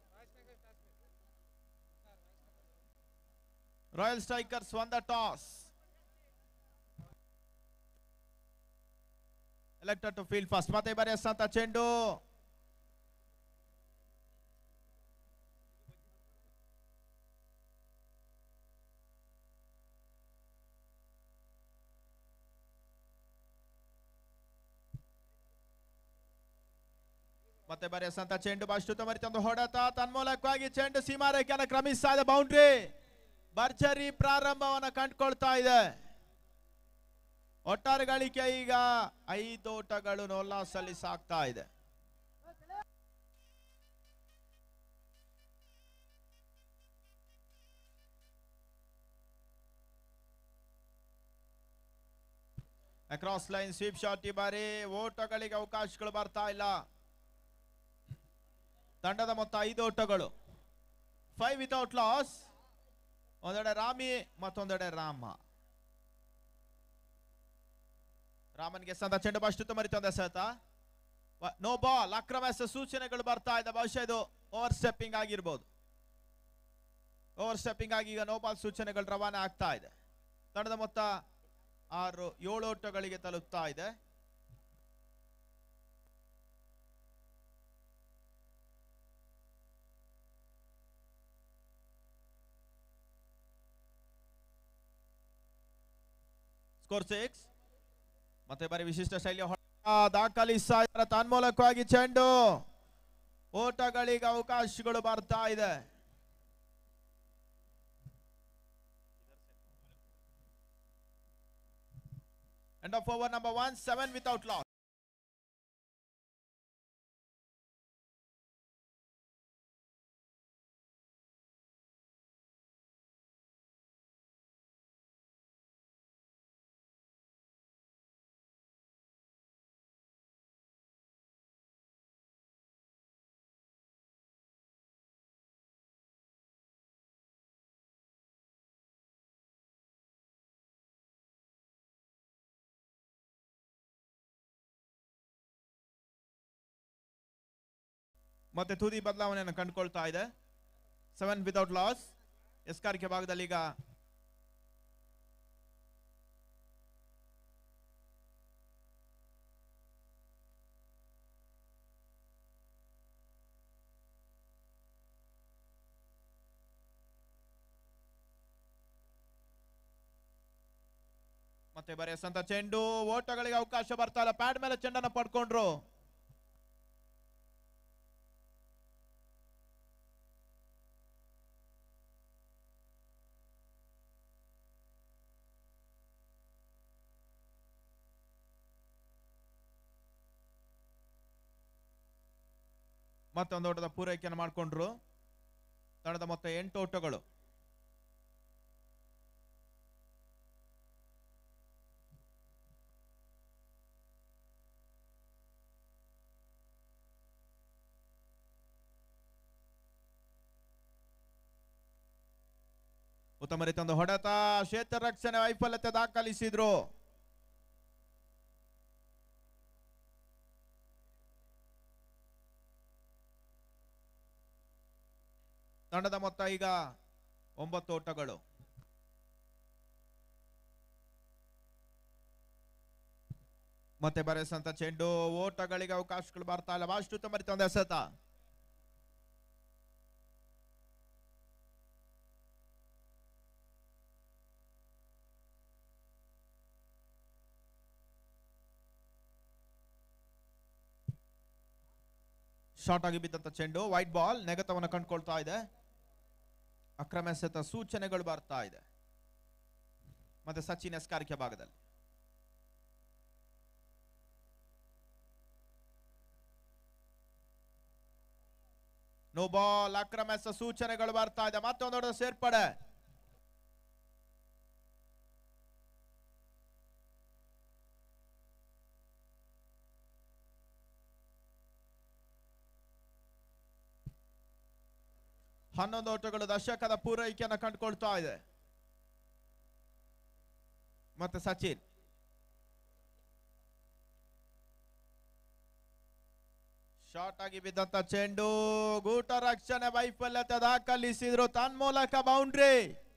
Royal Strikers won the toss elected to field first ಮತ್ತೆ ಬಾರಿ ಎಸ್ಸಂತ ಚೆಂಡು ಮತ್ತೆ ಬರೆಸಂತ ಚೆಂಡು ಬಾಷ್ಟು ಮರಿತಂದು ಹೊಡೆತ ತನ್ಮೂಲಕವಾಗಿ ಚೆಂಡು ಸೀಮಾರೇಖೆಯನ್ನು ಕ್ರಮಿಸ್ತಾ ಇದೆ ಬೌಂಡ್ರಿ ಭರ್ಜರಿ ಪ್ರಾರಂಭವನ್ನ ಕಂಡುಕೊಳ್ತಾ ಇದೆ ಒಟ್ಟಾರೆ ಗಳಿಕೆ ಈಗ ಐದು ಓಟಗಳು ನೋಲ್ಲಾಸಲ್ಲಿ ಸಾಕ್ತಾ ಇದೆ ಅಕ್ರಾಸ್ ಲೈನ್ ಸ್ವೀಪ್ ಶಾಟ್ ಈ ಬಾರಿ ಓಟಗಳಿಗೆ ಅವಕಾಶಗಳು ಬರ್ತಾ ಇಲ್ಲ ತಂಡದ ಮೊತ್ತ ಐದು ಓಟಗಳು ಫೈವ್ ವಿತೌಟ್ ಲಾಸ್ ಒಂದೆಡೆ ರಾಮಿ ಮತ್ತೊಂದೆಡೆ ರಾಮ ರಾಮನ್ಗೆ ಸಂದ ಚೆಂಡು ಬಾಷ್ಟು ಮರಿತಂದೆ ಸತ ನೋ ಬಾಲ್ ಅಕ್ರಮ ಎಸೆತ ಸೂಚನೆಗಳು ಬರ್ತಾ ಇದೆ ಬಹುಶಃ ಇದು ಓವರ್ ಸ್ಟೆಪ್ಪಿಂಗ್ ಆಗಿರ್ಬೋದು ಓವರ್ ಸ್ಟೆಪ್ಪಿಂಗ್ ಆಗಿ ಈಗ ನೋ ಬಾಲ್ ಸೂಚನೆಗಳು ರವಾನೆ ಆಗ್ತಾ ಇದೆ ತಂಡದ ಮೊತ್ತ ಆರು ಏಳು ಓಟಗಳಿಗೆ ತಲುಪ್ತಾ ಇದೆ ಸ್ಕೋರ್ ಸಿಕ್ಸ್ ಮತ್ತೆ ಬಾರಿ ವಿಶಿಷ್ಟ ಶೈಲಿಯ ಹೊಡೆತ ದಾಖಲಿಸ್ತಾ ಇದ್ದಾರೆ ತನ್ಮೂಲಕವಾಗಿ ಚೆಂಡು ಓಟಗಳಿಗೆ ಅವಕಾಶಗಳು ಬರ್ತಾ ಇದೆ end of over number one seven without loss ಮತ್ತೆ ತುದಿ ಬದಲಾವಣೆಯನ್ನು ಕಂಡುಕೊಳ್ತಾ ಇದೆ ಸೆವೆನ್ ವಿತೌಟ್ ಲಾಸ್ ಎಸ್ಕಾರಿಕೆ ಭಾಗದಲ್ಲಿ ಈಗ ಮತ್ತೆ ಬರೆಸಂತ ಚೆಂಡು ಓಟಗಳಿಗೆ ಅವಕಾಶ ಬರ್ತಾ ಇಲ್ಲ ಪ್ಯಾಡ್ ಮೇಲೆ ಚೆಂಡನ್ನ ಪಡ್ಕೊಂಡ್ರು ಮತ್ತೊಂದು ಓಟದ ಪೂರೈಕೆಯನ್ನು ಮಾಡಿಕೊಂಡ್ರು ತಂಡದ ಮೊತ್ತ ಎಂಟು ಓಟಗಳು ಉತ್ತಮ ರೀತಿಯ ಹೊಡೆತ ಕ್ಷೇತ್ರ ರಕ್ಷಣೆ ವೈಫಲ್ಯತೆ ದಾಖಲಿಸಿದ್ರು ತಂಡದ ಮೊತ್ತ ಈಗ ಒಂಬತ್ತು ಓಟಗಳು ಮತ್ತೆ ಬರೆಸಂತ ಚೆಂಡು ಓಟಗಳಿಗೆ ಅವಕಾಶಗಳು ಬರ್ತಾ ಇಲ್ಲ ಬಹಳಷ್ಟು ಉತ್ತಮ ರೀತಿಯ ಒಂದು ಎಸೆತ ಶಾರ್ಟ್ ಆಗಿ ಬಿದ್ದಂತ ಚೆಂಡು ವೈಟ್ ಬಾಲ್ ನೆಗತವನ್ನು ಕಂಡುಕೊಳ್ತಾ ಇದೆ ಅಕ್ರಮ ಎಸೆತ ಸೂಚನೆಗಳು ಬರ್ತಾ ಇದೆ ಮತ್ತೆ ಸಚಿನ್ ಎಸ್ಕಾರಿಕೆ ಭಾಗದಲ್ಲಿ ನೋ ಬಾಲ್ ಅಕ್ರಮ ಎಸೆತ ಸೂಚನೆಗಳು ಬರ್ತಾ ಇದೆ ಮತ್ತೊಂದು ದೊಡ್ಡ ಸೇರ್ಪಡೆ ಹನ್ನೊಂದು ಓಟಗಳು ದಶಕದ ಪೂರೈಕೆಯನ್ನು ಕಂಡುಕೊಳ್ತಾ ಇದೆ ಮತ್ತೆ ಸಚಿನ್ ಶಾರ್ಟ್ ಆಗಿ ಬಿದ್ದಂತ ಚೆಂಡು ಗೂಟ ರಕ್ಷಣೆ ವೈಫಲ್ಯತೆ ದಾಖಲಿಸಿದ್ರು ತನ್ಮೂಲಕ ಬೌಂಡ್ರಿ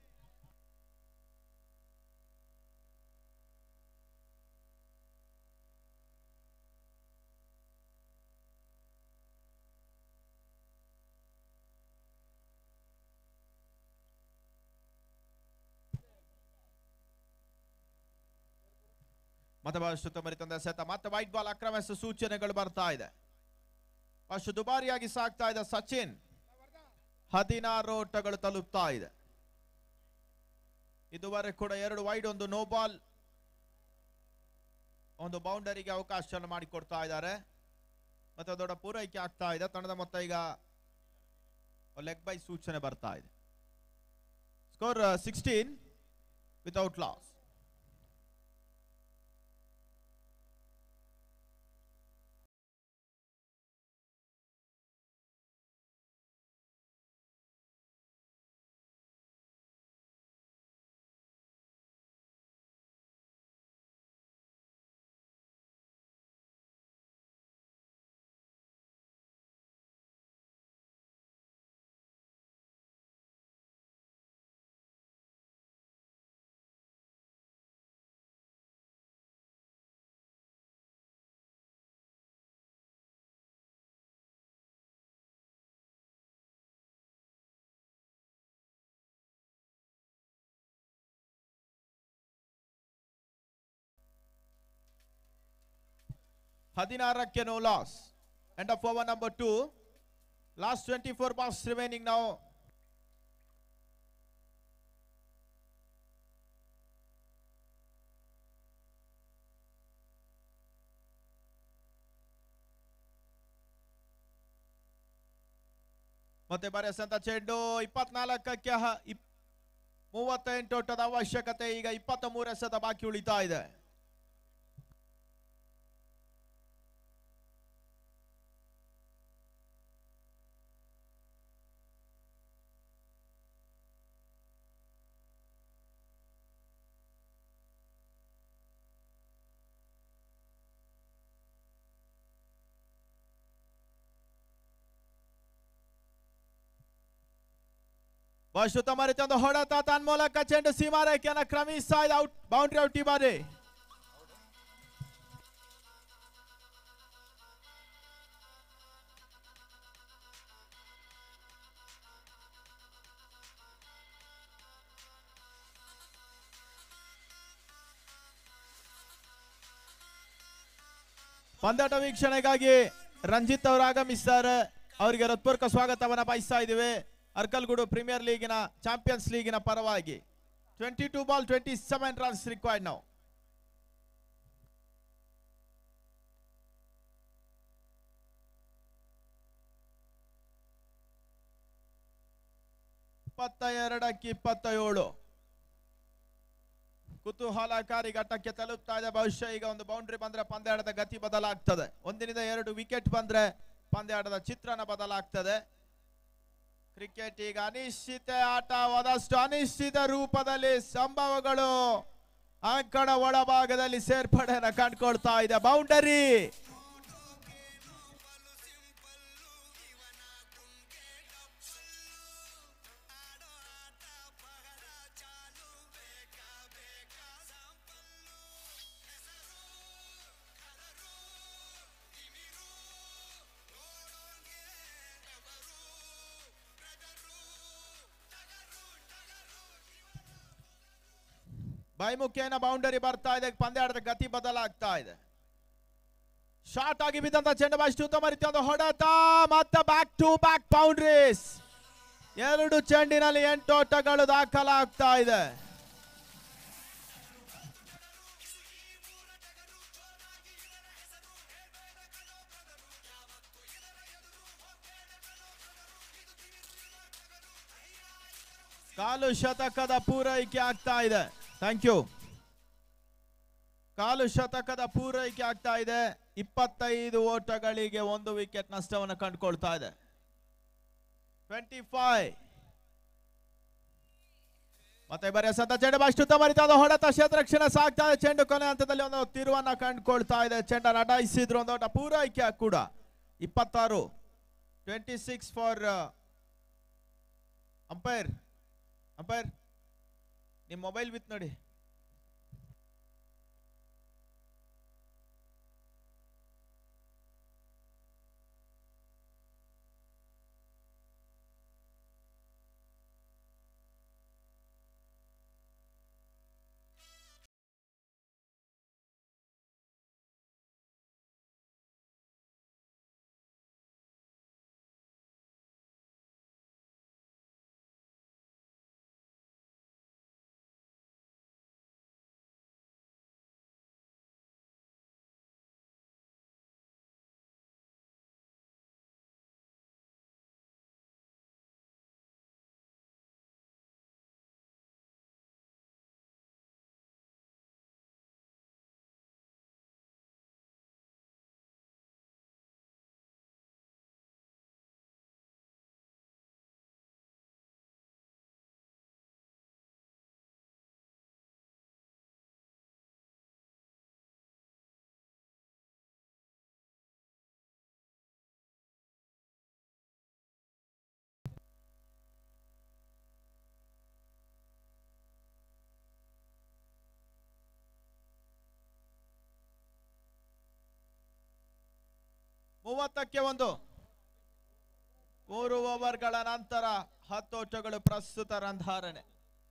ಮತ್ತೆ ಬಹಳಷ್ಟು ತೊಂಬರಿತಂದ ಸೆತ ಮತ್ತೆ ವೈಟ್ ಬಾಲ್ ಅಕ್ರಮ ಎಸೆತ ಸೂಚನೆಗಳು ಬರ್ತಾ ಇದೆ ಅಷ್ಟು ದುಬಾರಿಯಾಗಿ ಸಾಕ್ತಾ ಇದೆ ಸಚಿನ್ ಹದಿನಾರು ಓಟಗಳು ತಲುಪ್ತಾ ಇದೆ ಇದುವರೆಗೆ ಕೂಡ ಎರಡು ವೈಡ್ ಒಂದು ನೋ ಬಾಲ್ ಒಂದು ಬೌಂಡರಿಗೆ ಅವಕಾಶವನ್ನು ಮಾಡಿಕೊಡ್ತಾ ಇದ್ದಾರೆ ಮತ್ತೆ ದೊಡ್ಡ ಪೂರೈಕೆ ಆಗ್ತಾ ಇದೆ ತಂಡದ ಮೊತ್ತ ಈಗ ಲೆಗ್ ಬೈ ಸೂಚನೆ ಬರ್ತಾ ಇದೆ ಸ್ಕೋರ್ ಸಿಕ್ಸ್ಟೀನ್ ವಿತೌಟ್ ಲಾಸ್ ಹದಿನಾರಕ್ಕೆ no loss end of over number two last twenty four balls remaining ನಾವು ಮತ್ತೆ ಬರೆಸಂತ ಚೆಂಡು ಇಪ್ಪತ್ನಾಲ್ಕಕ್ಕೆ ಹ- ಇಪ್- ಮೂವತ್ತೆಂಟು ಓಟದ ಅವಶ್ಯಕತೆ ಈಗ ಇಪ್ಪತ್ತ ಮೂರು ಎಸೆತ ಬಾಕಿ ಉಳಿತಾ ಇದೆ ಬಹಳ ಉತ್ತಮ ರೀತಿಯ ಒಂದು ಹೊಡೆತ ತನ್ನ ಮೂಲಕ ಚೆಂಡು ಸೀಮಾರೇಖೆಯನ್ನು ಕ್ರಮಿಸ್ತಾ ಇದೆ ಔಟ್ ಬೌಂಡ್ರಿ ಔಟ್ ಈ ಬಾರಿ ಪಂದ್ಯಾಟ ವೀಕ್ಷಣೆಗಾಗಿ ರಂಜಿತ್ ಅವರು ಆಗಮಿಸಿದ್ದಾರೆ ಅವರಿಗೆ ಹೃತ್ಪೂರ್ವಕ ಸ್ವಾಗತವನ್ನ ಬಯಸ್ತಾ ಇದ್ದೀವಿ ಅರ್ಕಲ್ಗೂಡು ಪ್ರೀಮಿಯರ್ ಲೀಗಿನ ಚಾಂಪಿಯನ್ಸ್ ಲೀಗಿನ ಪರವಾಗಿ twenty two ball twenty seven runs required ನಾವು ಇಪ್ಪತ್ತ ಎರಡಕ್ಕೆ ಇಪ್ಪತ್ತ ಏಳು ಕುತೂಹಲಕಾರಿ ಘಟ್ಟಕ್ಕೆ ತಲುಪ್ತಾ ಇದೆ ಬಹುಶಃ ಈಗ ಒಂದು ಬೌಂಡ್ರಿ ಬಂದ್ರೆ ಪಂದ್ಯಾಟದ ಗತಿ ಬದಲಾಗ್ತದೆ ಒಂದಿನಿಂದ ಎರಡು ವಿಕೆಟ್ ಬಂದ್ರೆ ಪಂದ್ಯಾಟದ ಚಿತ್ರಣ ಬದಲಾಗ್ತದೆ ಕ್ರಿಕೆಟ್ ಈಗ ಅನಿಶ್ಚಿತ ಆಟವಾದಷ್ಟು ಅನಿಶ್ಚಿತ ರೂಪದಲ್ಲಿ ಸಂಭವಗಳು ಅಂಕಣ ಒಳಭಾಗದಲ್ಲಿ ಸೇರ್ಪಡೆಯನ್ನ ಕಂಡುಕೊಳ್ತಾ ಇದೆ ಬೌಂಡರಿ ಬೈಮುಖೇನ ಬೌಂಡರಿ ಬರ್ತಾ ಇದೆ ಪಂದ್ಯಾಟದ ಗತಿ ಬದಲಾಗ್ತಾ ಇದೆ ಶಾರ್ಟ್ ಆಗಿ ಬಿದ್ದಂತ ಚೆಂಡು ಅಷ್ಟು ಉತ್ತಮ ರೀತಿಯಾದ ಹೊಡೆತ ಮತ್ತೆ ಬ್ಯಾಕ್ ಟು ಬ್ಯಾಕ್ ಬೌಂಡ್ರೀಸ್ ಎರಡು ಚೆಂಡಿನಲ್ಲಿ ಎಂಟು ಓಟಗಳು ದಾಖಲಾಗ್ತಾ ಇದೆ ಕಾಲು ಶತಕದ ಪೂರೈಕೆ ಆಗ್ತಾ ಇದೆ ಥ್ಯಾಂಕ್ ಯು ಕಾಲು ಶತಕದ ಪೂರೈಕೆ ಆಗ್ತಾ ಇದೆ ಇಪ್ಪತ್ತೈದು ಓಟಗಳಿಗೆ ಒಂದು ವಿಕೆಟ್ ನಷ್ಟವನ್ನು ಕಂಡುಕೊಳ್ತಾ ಇದೆ ಟ್ವೆಂಟಿ ಫೈವ್ ಮತ್ತೆ ಬರೀ ಸತ ಚೆಂಡು ಅಷ್ಟು ತಮರಿತಾದ ಹೊಡೆತ ಕ್ಷೇತ್ರಕ್ಷಣ ಸಾಗ್ತಾ ಇದೆ ಚೆಂಡು ಕೊನೆ ಹಂತದಲ್ಲಿ ಒಂದು ತಿರುವನ್ನ ಕಂಡುಕೊಳ್ತಾ ಇದೆ ಚೆಂಡನ್ನು ಅಡಾಯಿಸಿದ್ರು ಒಂದು ಓಟ ಪೂರೈಕೆ ಕೂಡ ಇಪ್ಪತ್ತಾರು twenty six for umpire umpire ನಿಮ್ಮ ಮೊಬೈಲ್ ಬಿತ್ ನೋಡಿ ಮೂವತ್ತಕ್ಕೆ ಒಂದು ಮೂರು ಓವರ್ಗಳ ನಂತರ ಹತ್ತು ಓಟಗಳು ಪ್ರಸ್ತುತ ರಂಧಾರಣೆ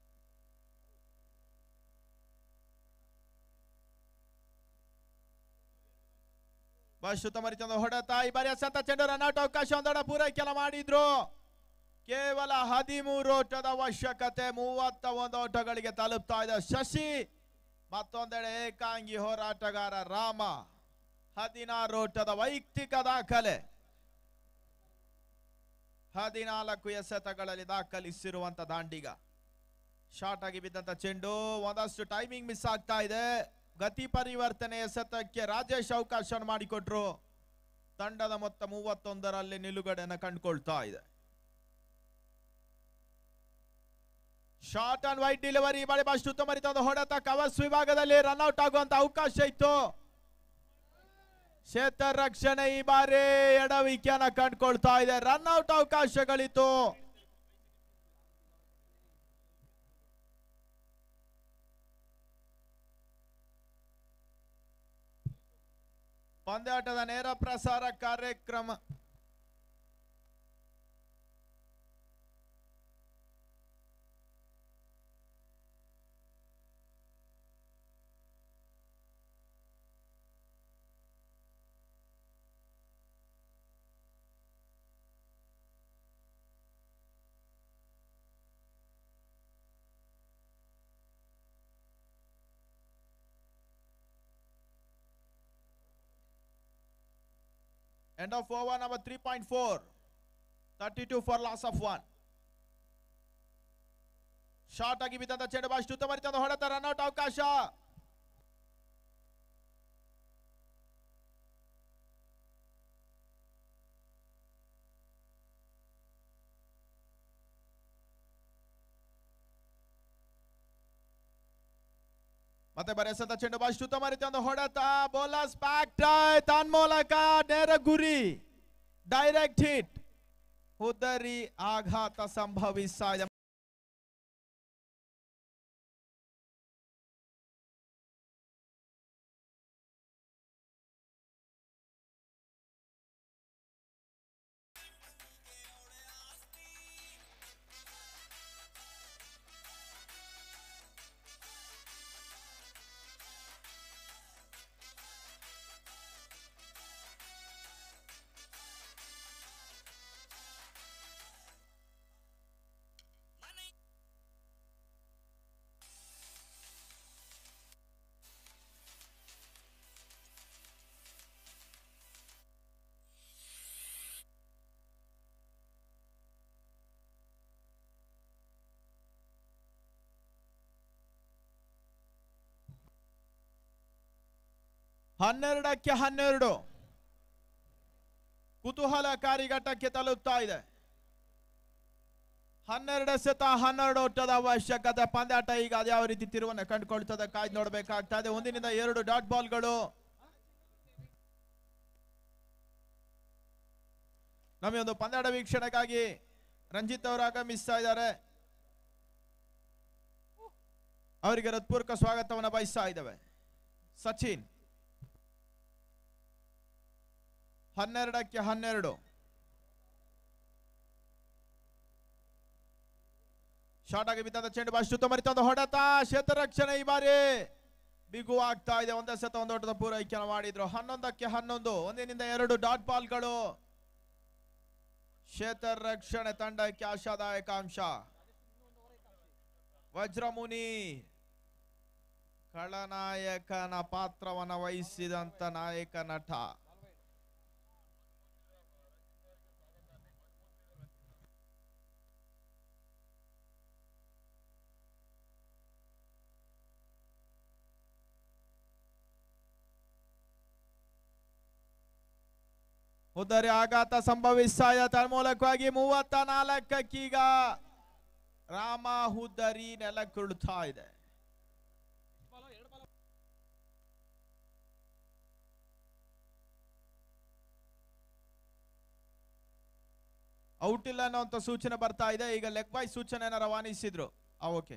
ಬಶುತ ಮರಿತಂದು ಹೊಡೆತ ಈ ಬಾರಿ ಸತ ಚೆಂಡು ರನ್ಔಟ್ ಅವಕಾಶ ಒಂದಡ ಪೂರೈಕೆಲ್ಲ ಮಾಡಿದ್ರು ಕೇವಲ ಹದಿಮೂರು ಓಟದ ಅವಶ್ಯಕತೆ ಮೂವತ್ತ ಒಂದು ಓಟಗಳಿಗೆ ತಲುಪ್ತಾ ಇದೆ ಶಶಿ ಮತ್ತೊಂದೆಡೆ ಏಕಾಂಗಿ ಹೋರಾಟಗಾರ ರಾಮ ಹದಿನಾರು ಓಟದ ವೈಯಕ್ತಿಕ ದಾಖಲೆ ಹದಿನಾಲ್ಕು ಎಸೆತಗಳಲ್ಲಿ ದಾಖಲಿಸಿರುವಂತ ದಾಂಡಿಗ ಶಾರ್ಟ್ ಆಗಿ ಬಿದ್ದಂತ ಚೆಂಡು ಒಂದಷ್ಟು ಟೈಮಿಂಗ್ ಮಿಸ್ ಆಗ್ತಾ ಇದೆ ಗತಿ ಪರಿವರ್ತನೆ ಎಸೆತಕ್ಕೆ ರಾಜೇಶ್ ಅವಕಾಶ ಮಾಡಿಕೊಟ್ರು ತಂಡದ ಮೊತ್ತ ಮೂವತ್ತೊಂದರಲ್ಲಿ ನಿಲುಗಡೆಯನ್ನು ಕಂಡುಕೊಳ್ತಾ ಇದೆ ಶಾರ್ಟ್ ಅಂಡ್ ವೈಟ್ ಡೆಲಿವರಿ ಬಾಳಿ ಬಾಷ್ಟು ಉತ್ತಮ ರೀತಿಯ ಹೊಡೆತ ಕವರ್ಸ್ ವಿಭಾಗದಲ್ಲಿ ರನ್ಔಟ್ ಆಗುವಂತ ಅವಕಾಶ ಇತ್ತು ಕ್ಷೇತ್ರ ರಕ್ಷಣೆ ಈ ಬಾರಿ ಎಡವಿಕೆಯನ್ನ ಕಂಡುಕೊಳ್ತಾ ಇದೆ ರನ್ಔಟ್ ಅವಕಾಶಗಳಿತ್ತು ಪಂದ್ಯಾಟದ ನೇರ ಪ್ರಸಾರ ಕಾರ್ಯಕ್ರಮ End of over number 3.4. 32 for loss of one. Short ಆಗಿ ಬಿದ್ದಂತ ಚೆಂಡು ಬಾಲ್ ಶುದ್ಧ ಮರಿತಂದ ಹೊಡೆತ ರನ್ಔಟ್ ಅವಕಾಶ ಮತ್ತೆ ಬರೆಸಂತ ಚೆಂಡು ಬಾಲ್ ಶುದ್ಧ ಮರಿತಂದ ಹೊಡೆತ ಬೋಲರ್ಸ್ ಬ್ಯಾಕ್ ಟೈ ತನ್ ಮೂಲಕ ನೇರ ಗುರಿ ಡೈರೆಕ್ಟ್ ಹಿಟ್ ಉದರಿ ಆಘಾತ ಸಂಭವಿಸಿದೆ ಹನ್ನೆರಡಕ್ಕೆ ಹನ್ನೆರಡು ಕುತೂಹಲಕಾರಿ ಘಟ್ಟಕ್ಕೆ ತಲುಪ್ತಾ ಇದೆ ಹನ್ನೆರಡು ಸತ ಹನ್ನೆರಡು ಒಟ್ಟದ ಅವಶ್ಯಕತೆ ಪಂದ್ಯಾಟ ಈಗ ಅದ್ಯಾವ ರೀತಿ ತಿರುವನ್ನು ಕಂಡುಕೊಳ್ತದೆ ಕಾಯ್ದು ನೋಡ್ಬೇಕಾಗ್ತಾ ಇದೆ ಒಂದಿನಿಂದ ಎರಡು ಡಾಟ್ ಬಾಲ್ಗಳು ನಮಗೆ ಒಂದು ಪಂದ್ಯಾಟ ವೀಕ್ಷಣೆಗಾಗಿ ರಂಜಿತ್ ಅವರು ಆಗಮಿಸ್ತಾ ಇದ್ದಾರೆ ಅವರಿಗೆ ಹೃತ್ಪೂರ್ವಕ ಸ್ವಾಗತವನ್ನು ಬಯಸ್ತಾ ಇದ್ದೇವೆ ಸಚಿನ್ ಹನ್ನೆರಡಕ್ಕೆ ಹನ್ನೆರಡು ಶಾರ್ಟ್ ಆಗಿ ಬಿದ್ದಂತ ಚೆಂಡು ಬಾಲ್ ಶುದ್ಧ ಮರಿತಂದ ಹೊಡೆತ ಕ್ಷೇತ್ರ ರಕ್ಷಣೆ ಈ ಬಾರಿ ಬಿಗು ಆಗ್ತಾ ಇದೆ ಒಂದೇ ಸತ ಒಂದು ಓಟದ ಪೂರೈಕೆಯನ್ನು ಮಾಡಿದ್ರು ಹನ್ನೊಂದಕ್ಕೆ ಹನ್ನೊಂದು ಒಂದಿನಿಂದ ಎರಡು ಡಾಟ್ ಬಾಲ್ಗಳು ಕ್ಷೇತ್ರ ರಕ್ಷಣೆ ತಂಡಕ್ಕೆ ಆಶಾದಾಯಕ ಅಂಶ ವಜ್ರಮುನಿ ಖಳನಾಯಕನ ಪಾತ್ರವನ್ನ ವಹಿಸಿದಂತ ನಾಯಕ ನಟ ಉದರಿ ಆಘಾತ ಸಂಭವಿಸ್ತಾಯ ತನ್ಮೂಲಕವಾಗಿ ಮೂವತ್ತ ನಾಲ್ಕಕ್ಕೀಗ ರಾಮ ಹುದ್ದರಿ ನೆಲಕ್ಕುಳ್ತಾ ಇದೆ ಔಟ್ ಇಲ್ಲ ಅನ್ನೋಂಥ ಸೂಚನೆ ಬರ್ತಾ ಇದೆ ಈಗ ಲೆಗ್ ಬೈ ಸೂಚನೆಯನ್ನ ರವಾನಿಸಿದ್ರು ಆ ಓಕೆ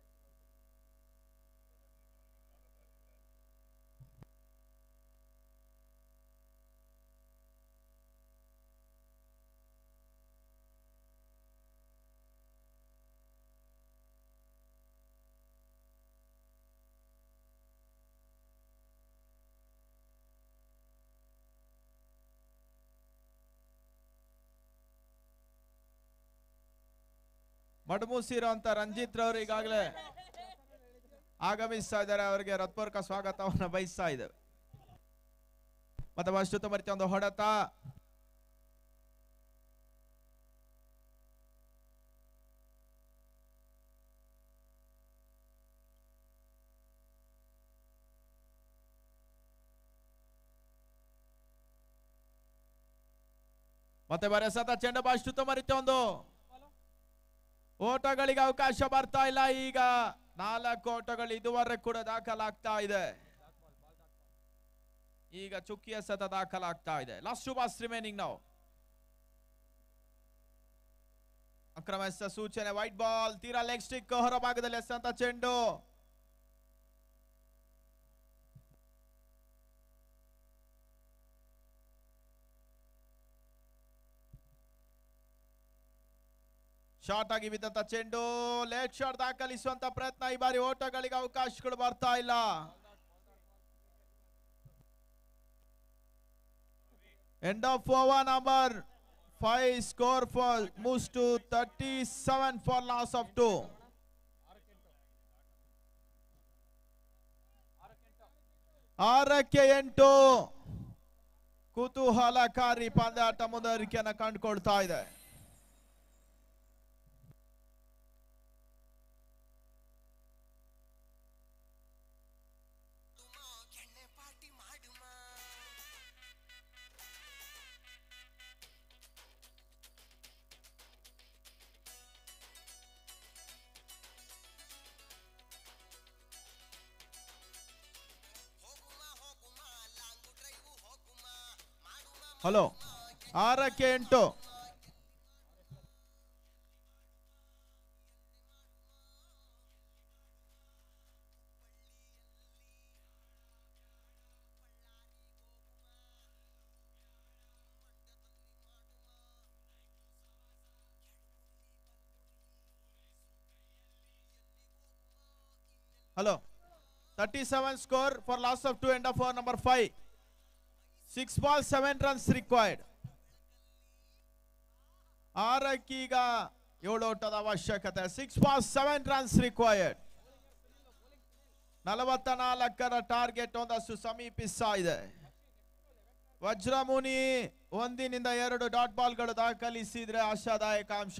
ಮಡಮೂಸಿರುವಂತ ರಂಜಿತ್ ರವರು ಈಗಾಗಲೇ ಆಗಮಿಸ್ತಾ ಇದ್ದಾರೆ ಅವರಿಗೆ ಹೃತ್ಪೂರ್ವಕ ಸ್ವಾಗತವನ್ನು ಬಯಸ್ತಾ ಇದ್ದೇವೆ ಮತ್ತೆ ಅಶ್ವತ ಮರಿತ ಒಂದು ಹೊಡೆತ ಮತ್ತೆ ಬರೆಸತ ಚೆಂಡ ಅಶ್ವತ ಮರಿತ ಒಂದು ಓಟಗಳಿಗೆ ಅವಕಾಶ ಬರ್ತಾ ಇಲ್ಲ ಈಗ ನಾಲ್ಕು ಓಟಗಳು ಇದುವರೆಗೆ ಕೂಡ ದಾಖಲಾಗ್ತಾ ಇದೆ ಈಗ ಚುಕ್ಕಿಯ ಸತ ದಾಖಲಾಗ್ತಾ ಇದೆ ಲಾಸ್ಟ್ ಟು ಬಾಸ್ ರಿಮೈನಿಂಗ್ ನಾವು ಅಕ್ರಮ ಎಸ್ತ ಸೂಚನೆ ವೈಟ್ ಬಾಲ್ ತೀರಾ ಲೆಗ್ ಸ್ಟಿಕ್ ಹೊರಭಾಗದಲ್ಲಿ ಎಸೆದಂತ ಚೆಂಡು ಶಾರ್ಟ್ ಆಗಿ ಬಿದ್ದಂತ ಚೆಂಡು ಲೇಟ್ ಶಾಟ್ ದಾಖಲಿಸುವಂತ ಪ್ರಯತ್ನ ಈ ಬಾರಿ ಓಟಗಳಿಗೆ ಅವಕಾಶಗಳು ಬರ್ತಾ ಇಲ್ಲ end of over number five score for moves to thirty seven for loss of two ಆರಕ್ಕೆ ಎಂಟು ಕುತೂಹಲಕಾರಿ ಪಂದ್ಯಾಟ ಮುಂದುವರಿಕೆಯನ್ನು ಕಂಡುಕೊಳ್ತಾ ಇದೆ ಹಲೋ ಆರಕ್ಕೆ ಎಂಟು hello thirty seven score for loss of two end of over number five six ball seven runs required ಆರಕ್ಕೀಗ ಏಳು ಓಟದ ಅವಶ್ಯಕತೆ six ball seven runs required ನಲವತ್ತ ನಾಲ್ಕರ ಟಾರ್ಗೆಟ್ ಒಂದಷ್ಟು ಸಮೀಪಿಸ್ತಾ ಇದೆ ವಜ್ರಮುನಿ ಒಂದಿನಿಂದ ಎರಡು ಡಾಟ್ ಬಾಲ್ಗಳು ದಾಖಲಿಸಿದ್ರೆ ಆಶಾದಾಯಕ ಅಂಶ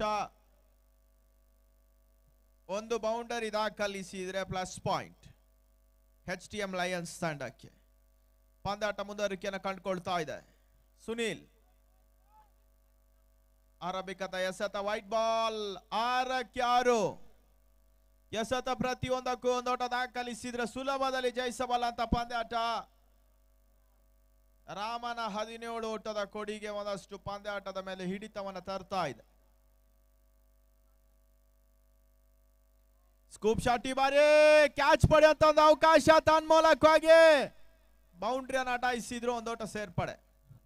ಒಂದು ಬೌಂಡರಿ ದಾಖಲಿಸಿದ್ರೆ plus point H T M Lions ತಂಡಕ್ಕೆ ಪಂದ್ಯಾಟ ಮುಂದುವರಿಕೆಯನ್ನು ಕಂಡುಕೊಳ್ತಾ ಇದೆ ಸುನೀಲ್ ಆರಂಭಿಕತ ಎಸೆತ ವೈಟ್ ಬಾಲ್ ಆರಕ್ಕೆ ಆರು ಎಸೆತ ಪ್ರತಿಯೊಂದಕ್ಕೂ ಒಂದೋಟ ದಾಖಲಿಸಿದ್ರೆ ಸುಲಭದಲ್ಲಿ ಜಯಿಸಬಲ್ಲ ಪಂದ್ಯಾಟ ರಾಮನ ಹದಿನೇಳು ಓಟದ ಕೊಡಿಗೆ ಒಂದಷ್ಟು ಪಂದ್ಯಾಟದ ಮೇಲೆ ಹಿಡಿತವನ್ನು ತರ್ತಾ ಇದೆ ಸ್ಕೂಪ್ ಶಾಟ್ ಈ ಬಾರಿ ಕ್ಯಾಚ್ ಪಡೆಯುವಂತ ಒಂದು ಅವಕಾಶ ತನ್ಮೂಲಕವಾಗಿ ಬೌಂಡ್ರಿಯನ್ನು ಅಟಾಯಿಸಿದ್ರು ಒಂದೋಟ ಸೇರ್ಪಡೆ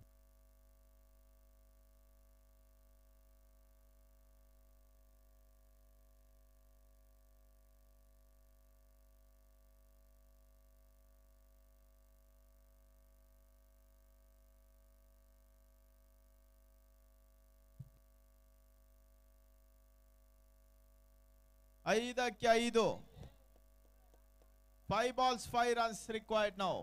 ಐದಕ್ಕೆ ಐದು five balls five runs required now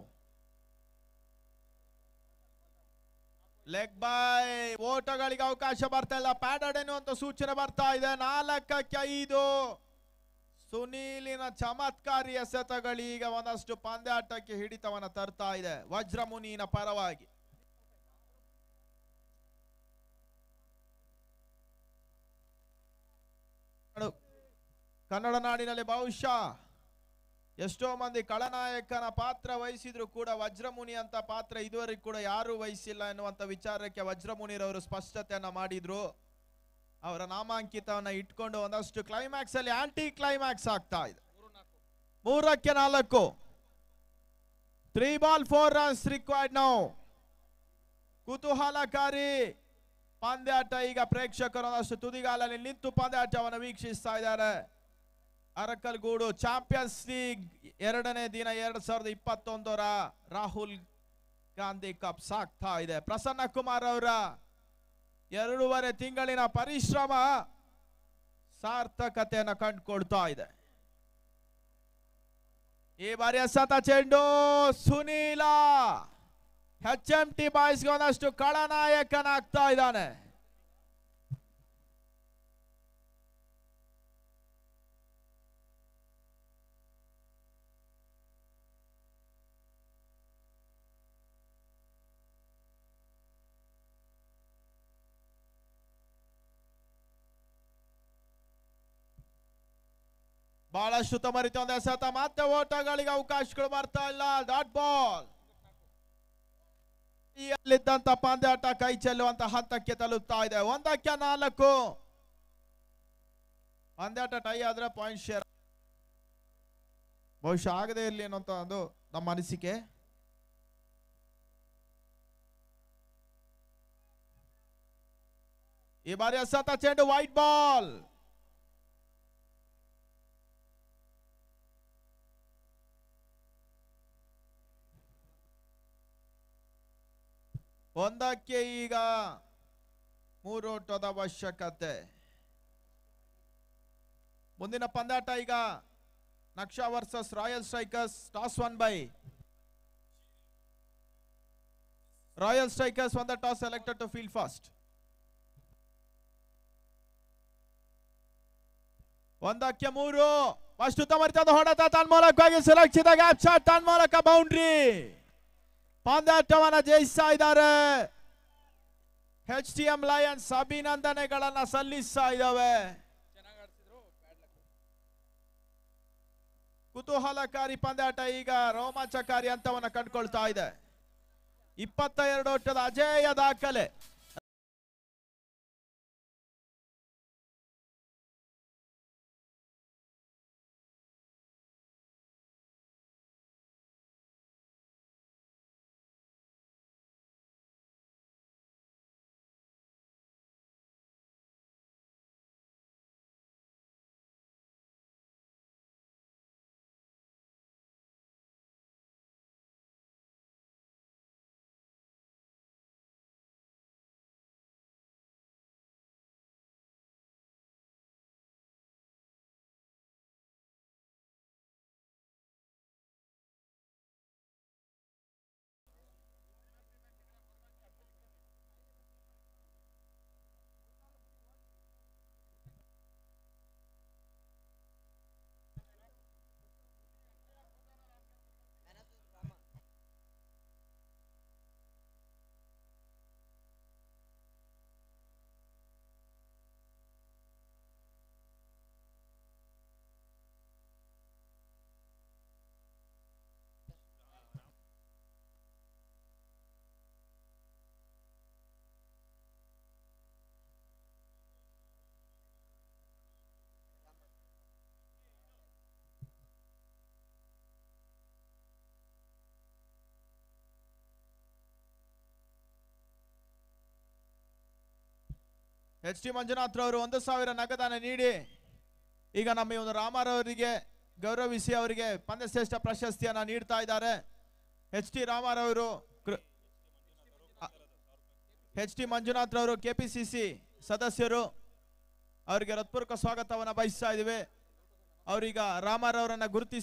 leg bye ಓಟಗಳಿಗೆ ಅವಕಾಶ ಬರ್ತಾ ಇಲ್ಲ ಪ್ಯಾಡಡ್ ಎನ್ನುವಂತ ಸೂಚನೆ ಬರ್ತಾ ಇದೆ ನಾಲ್ಕಕ್ಕೆ ಐದು ಸುನೀಲಿನ ಚಮತ್ಕಾರಿ ಎಸೆತಗಳೀಗ ಒಂದಷ್ಟು ಪಂದ್ಯಾಟಕ್ಕೆ ಹಿಡಿತವನ್ನ ತರ್ತಾ ಇದೆ ವಜ್ರಮುನಿನ ಪರವಾಗಿ ಕನ್ನಡ ನಾಡಿನಲ್ಲಿ ಬಹುಶಃ ಎಷ್ಟೋ ಮಂದಿ ಖಳನಾಯಕನ ಪಾತ್ರ ವಹಿಸಿದ್ರು ಕೂಡ ವಜ್ರಮುನಿ ಅಂತ ಪಾತ್ರ ಇದುವರೆಗೂ ಕೂಡ ಯಾರು ವಹಿಸಿಲ್ಲ ಎನ್ನುವಂತ ವಿಚಾರಕ್ಕೆ ವಜ್ರಮುನಿರವರು ಸ್ಪಷ್ಟತೆಯನ್ನ ಮಾಡಿದ್ರು ಅವರ ನಾಮಾಂಕಿತವನ್ನ ಇಟ್ಕೊಂಡು ಒಂದಷ್ಟು ಕ್ಲೈಮ್ಯಾಕ್ಸ್ ಅಲ್ಲಿ ಆಂಟಿ ಕ್ಲೈಮ್ಯಾಕ್ಸ್ ಆಗ್ತಾ ಇದೆ ಮೂರಕ್ಕೆ ನಾಲ್ಕು three ball four runs required now ಕುತೂಹಲಕಾರಿ ಪಂದ್ಯಾಟ ಈಗ ಪ್ರೇಕ್ಷಕರು ಒಂದಷ್ಟು ತುದಿಗಾಲಲ್ಲಿ ನಿಂತು ಪಂದ್ಯಾಟವನ್ನು ವೀಕ್ಷಿಸ್ತಾ ಇದ್ದಾರೆ ಅರಕಲ್ಗೂಡು ಚಾಂಪಿಯನ್ಸ್ ಲೀಗ್ ಎರಡನೇ ದಿನ ಎರಡ್ ಸಾವಿರದ ಇಪ್ಪತ್ತೊಂದರ ರಾಹುಲ್ ಗಾಂಧಿ ಕಪ್ ಸಾಗ್ತಾ ಇದೆ ಪ್ರಸನ್ನ ಕುಮಾರ್ ಅವರ ಎರಡೂವರೆ ತಿಂಗಳಿನ ಪರಿಶ್ರಮ ಸಾರ್ಥಕತೆಯನ್ನು ಕಂಡುಕೊಳ್ತಾ ಇದೆ ಈ ಬಾರಿ ಸತ ಚೆಂಡು ಸುನೀಲ ಎಚ್ ಎಂ ಟಿ ಬಾಯ್ಸ್ಗೆ ಒಂದಷ್ಟು ಖಳನಾಯಕನಾಗ್ತಾ ಇದ್ದಾನೆ ಬಹಳಷ್ಟು ತಮರಿತ ಒಂದು ಎಸೆತ ಮತ್ತೆ ಓಟಗಳಿಗೆ ಅವಕಾಶಗಳು ಬರ್ತಾ ಇಲ್ಲ ಡಾಟ್ ಬಾಲ್ ಅಲ್ಲಿದ್ದಂತ ಪಂದ್ಯಾಟ ಕೈ ಚೆಲ್ಲುವಂತ ಹಂತಕ್ಕೆ ತಲುಪ್ತಾ ಇದೆ ಒಂದಕ್ಕೆ ನಾಲ್ಕು ಪಂದ್ಯಾಟ ಟೈ ಆದ್ರೆ ಪಾಯಿಂಟ್ ಶೇರ್ ಬಹುಶಃ ಆಗದೆ ಇರಲಿ ಅನ್ನೋಂತ ಒಂದು ನಮ್ಮ ಅನಿಸಿಕೆ ಈ ಬಾರಿ ಎಸೆತ ಚೆಂಡು ವೈಟ್ ಬಾಲ್ ಒಂದಕ್ಕೆ ಈಗ ಮೂರು ಓಟದ ಅವಶ್ಯಕತೆ ಮುಂದಿನ ಪಂದ್ಯಾಟ ಈಗ Naksha versus Royal Strikers toss won by Royal Strikers won the toss selected to field first ಒಂದಕ್ಕೆ ಮೂರು ಫಸ್ಟ್ ಉತ್ತಮರಿತದ ಹೊಡೆತ ತನ್ಮೂಲಕವಾಗಿ ಸುರಕ್ಷಿತ ಗ್ಯಾಪ್ ಶಾಟ್ ತನ್ಮೂಲಕ ಬೌಂಡ್ರಿ ಪಂದ್ಯಾಟವನ್ನ ಜಯಿಸ್ತಾ ಇದ್ದಾರೆ ಎಚ್ ಟಿ ಎಂ ಲಯನ್ಸ್ ಅಭಿನಂದನೆಗಳನ್ನ ಸಲ್ಲಿಸ್ತಾ ಇದ್ದಾವೆ ಕುತೂಹಲಕಾರಿ ಪಂದ್ಯಾಟ ಈಗ ರೋಮಾಂಚಕಾರಿ ಹಂತವನ್ನ ಕಂಡುಕೊಳ್ತಾ ಇದೆ ಇಪ್ಪತ್ತ ಎರಡು ಓಟದ ಅಜೇಯ ದಾಖಲೆ ಎಚ್ ಟಿ ಮಂಜುನಾಥ್ ರವರು ಒಂದು ಸಾವಿರ ನಗದಾನ ನೀಡಿ ಈಗ ನಮ್ಮ ಈ ಒಂದು ರಾಮರವರಿಗೆ ಗೌರವಿಸಿ ಅವರಿಗೆ ಪಂದ್ಯಶ್ರೇಷ್ಠ ಪ್ರಶಸ್ತಿಯನ್ನ ನೀಡ್ತಾ ಇದ್ದಾರೆ ಎಚ್ ಟಿ ರಾಮರವರು ಎಚ್ ಟಿ ಮಂಜುನಾಥ್ ರವರು ಕೆಪಿಸಿಸಿ ಸದಸ್ಯರು ಅವರಿಗೆ ಹೃತ್ಪೂರ್ವಕ ಸ್ವಾಗತವನ್ನ ಬಯಸ್ತಾ ಇದ್ದೀವಿ ಅವರೀಗ ರಾಮರವರನ್ನ ಗುರುತಿಸಿ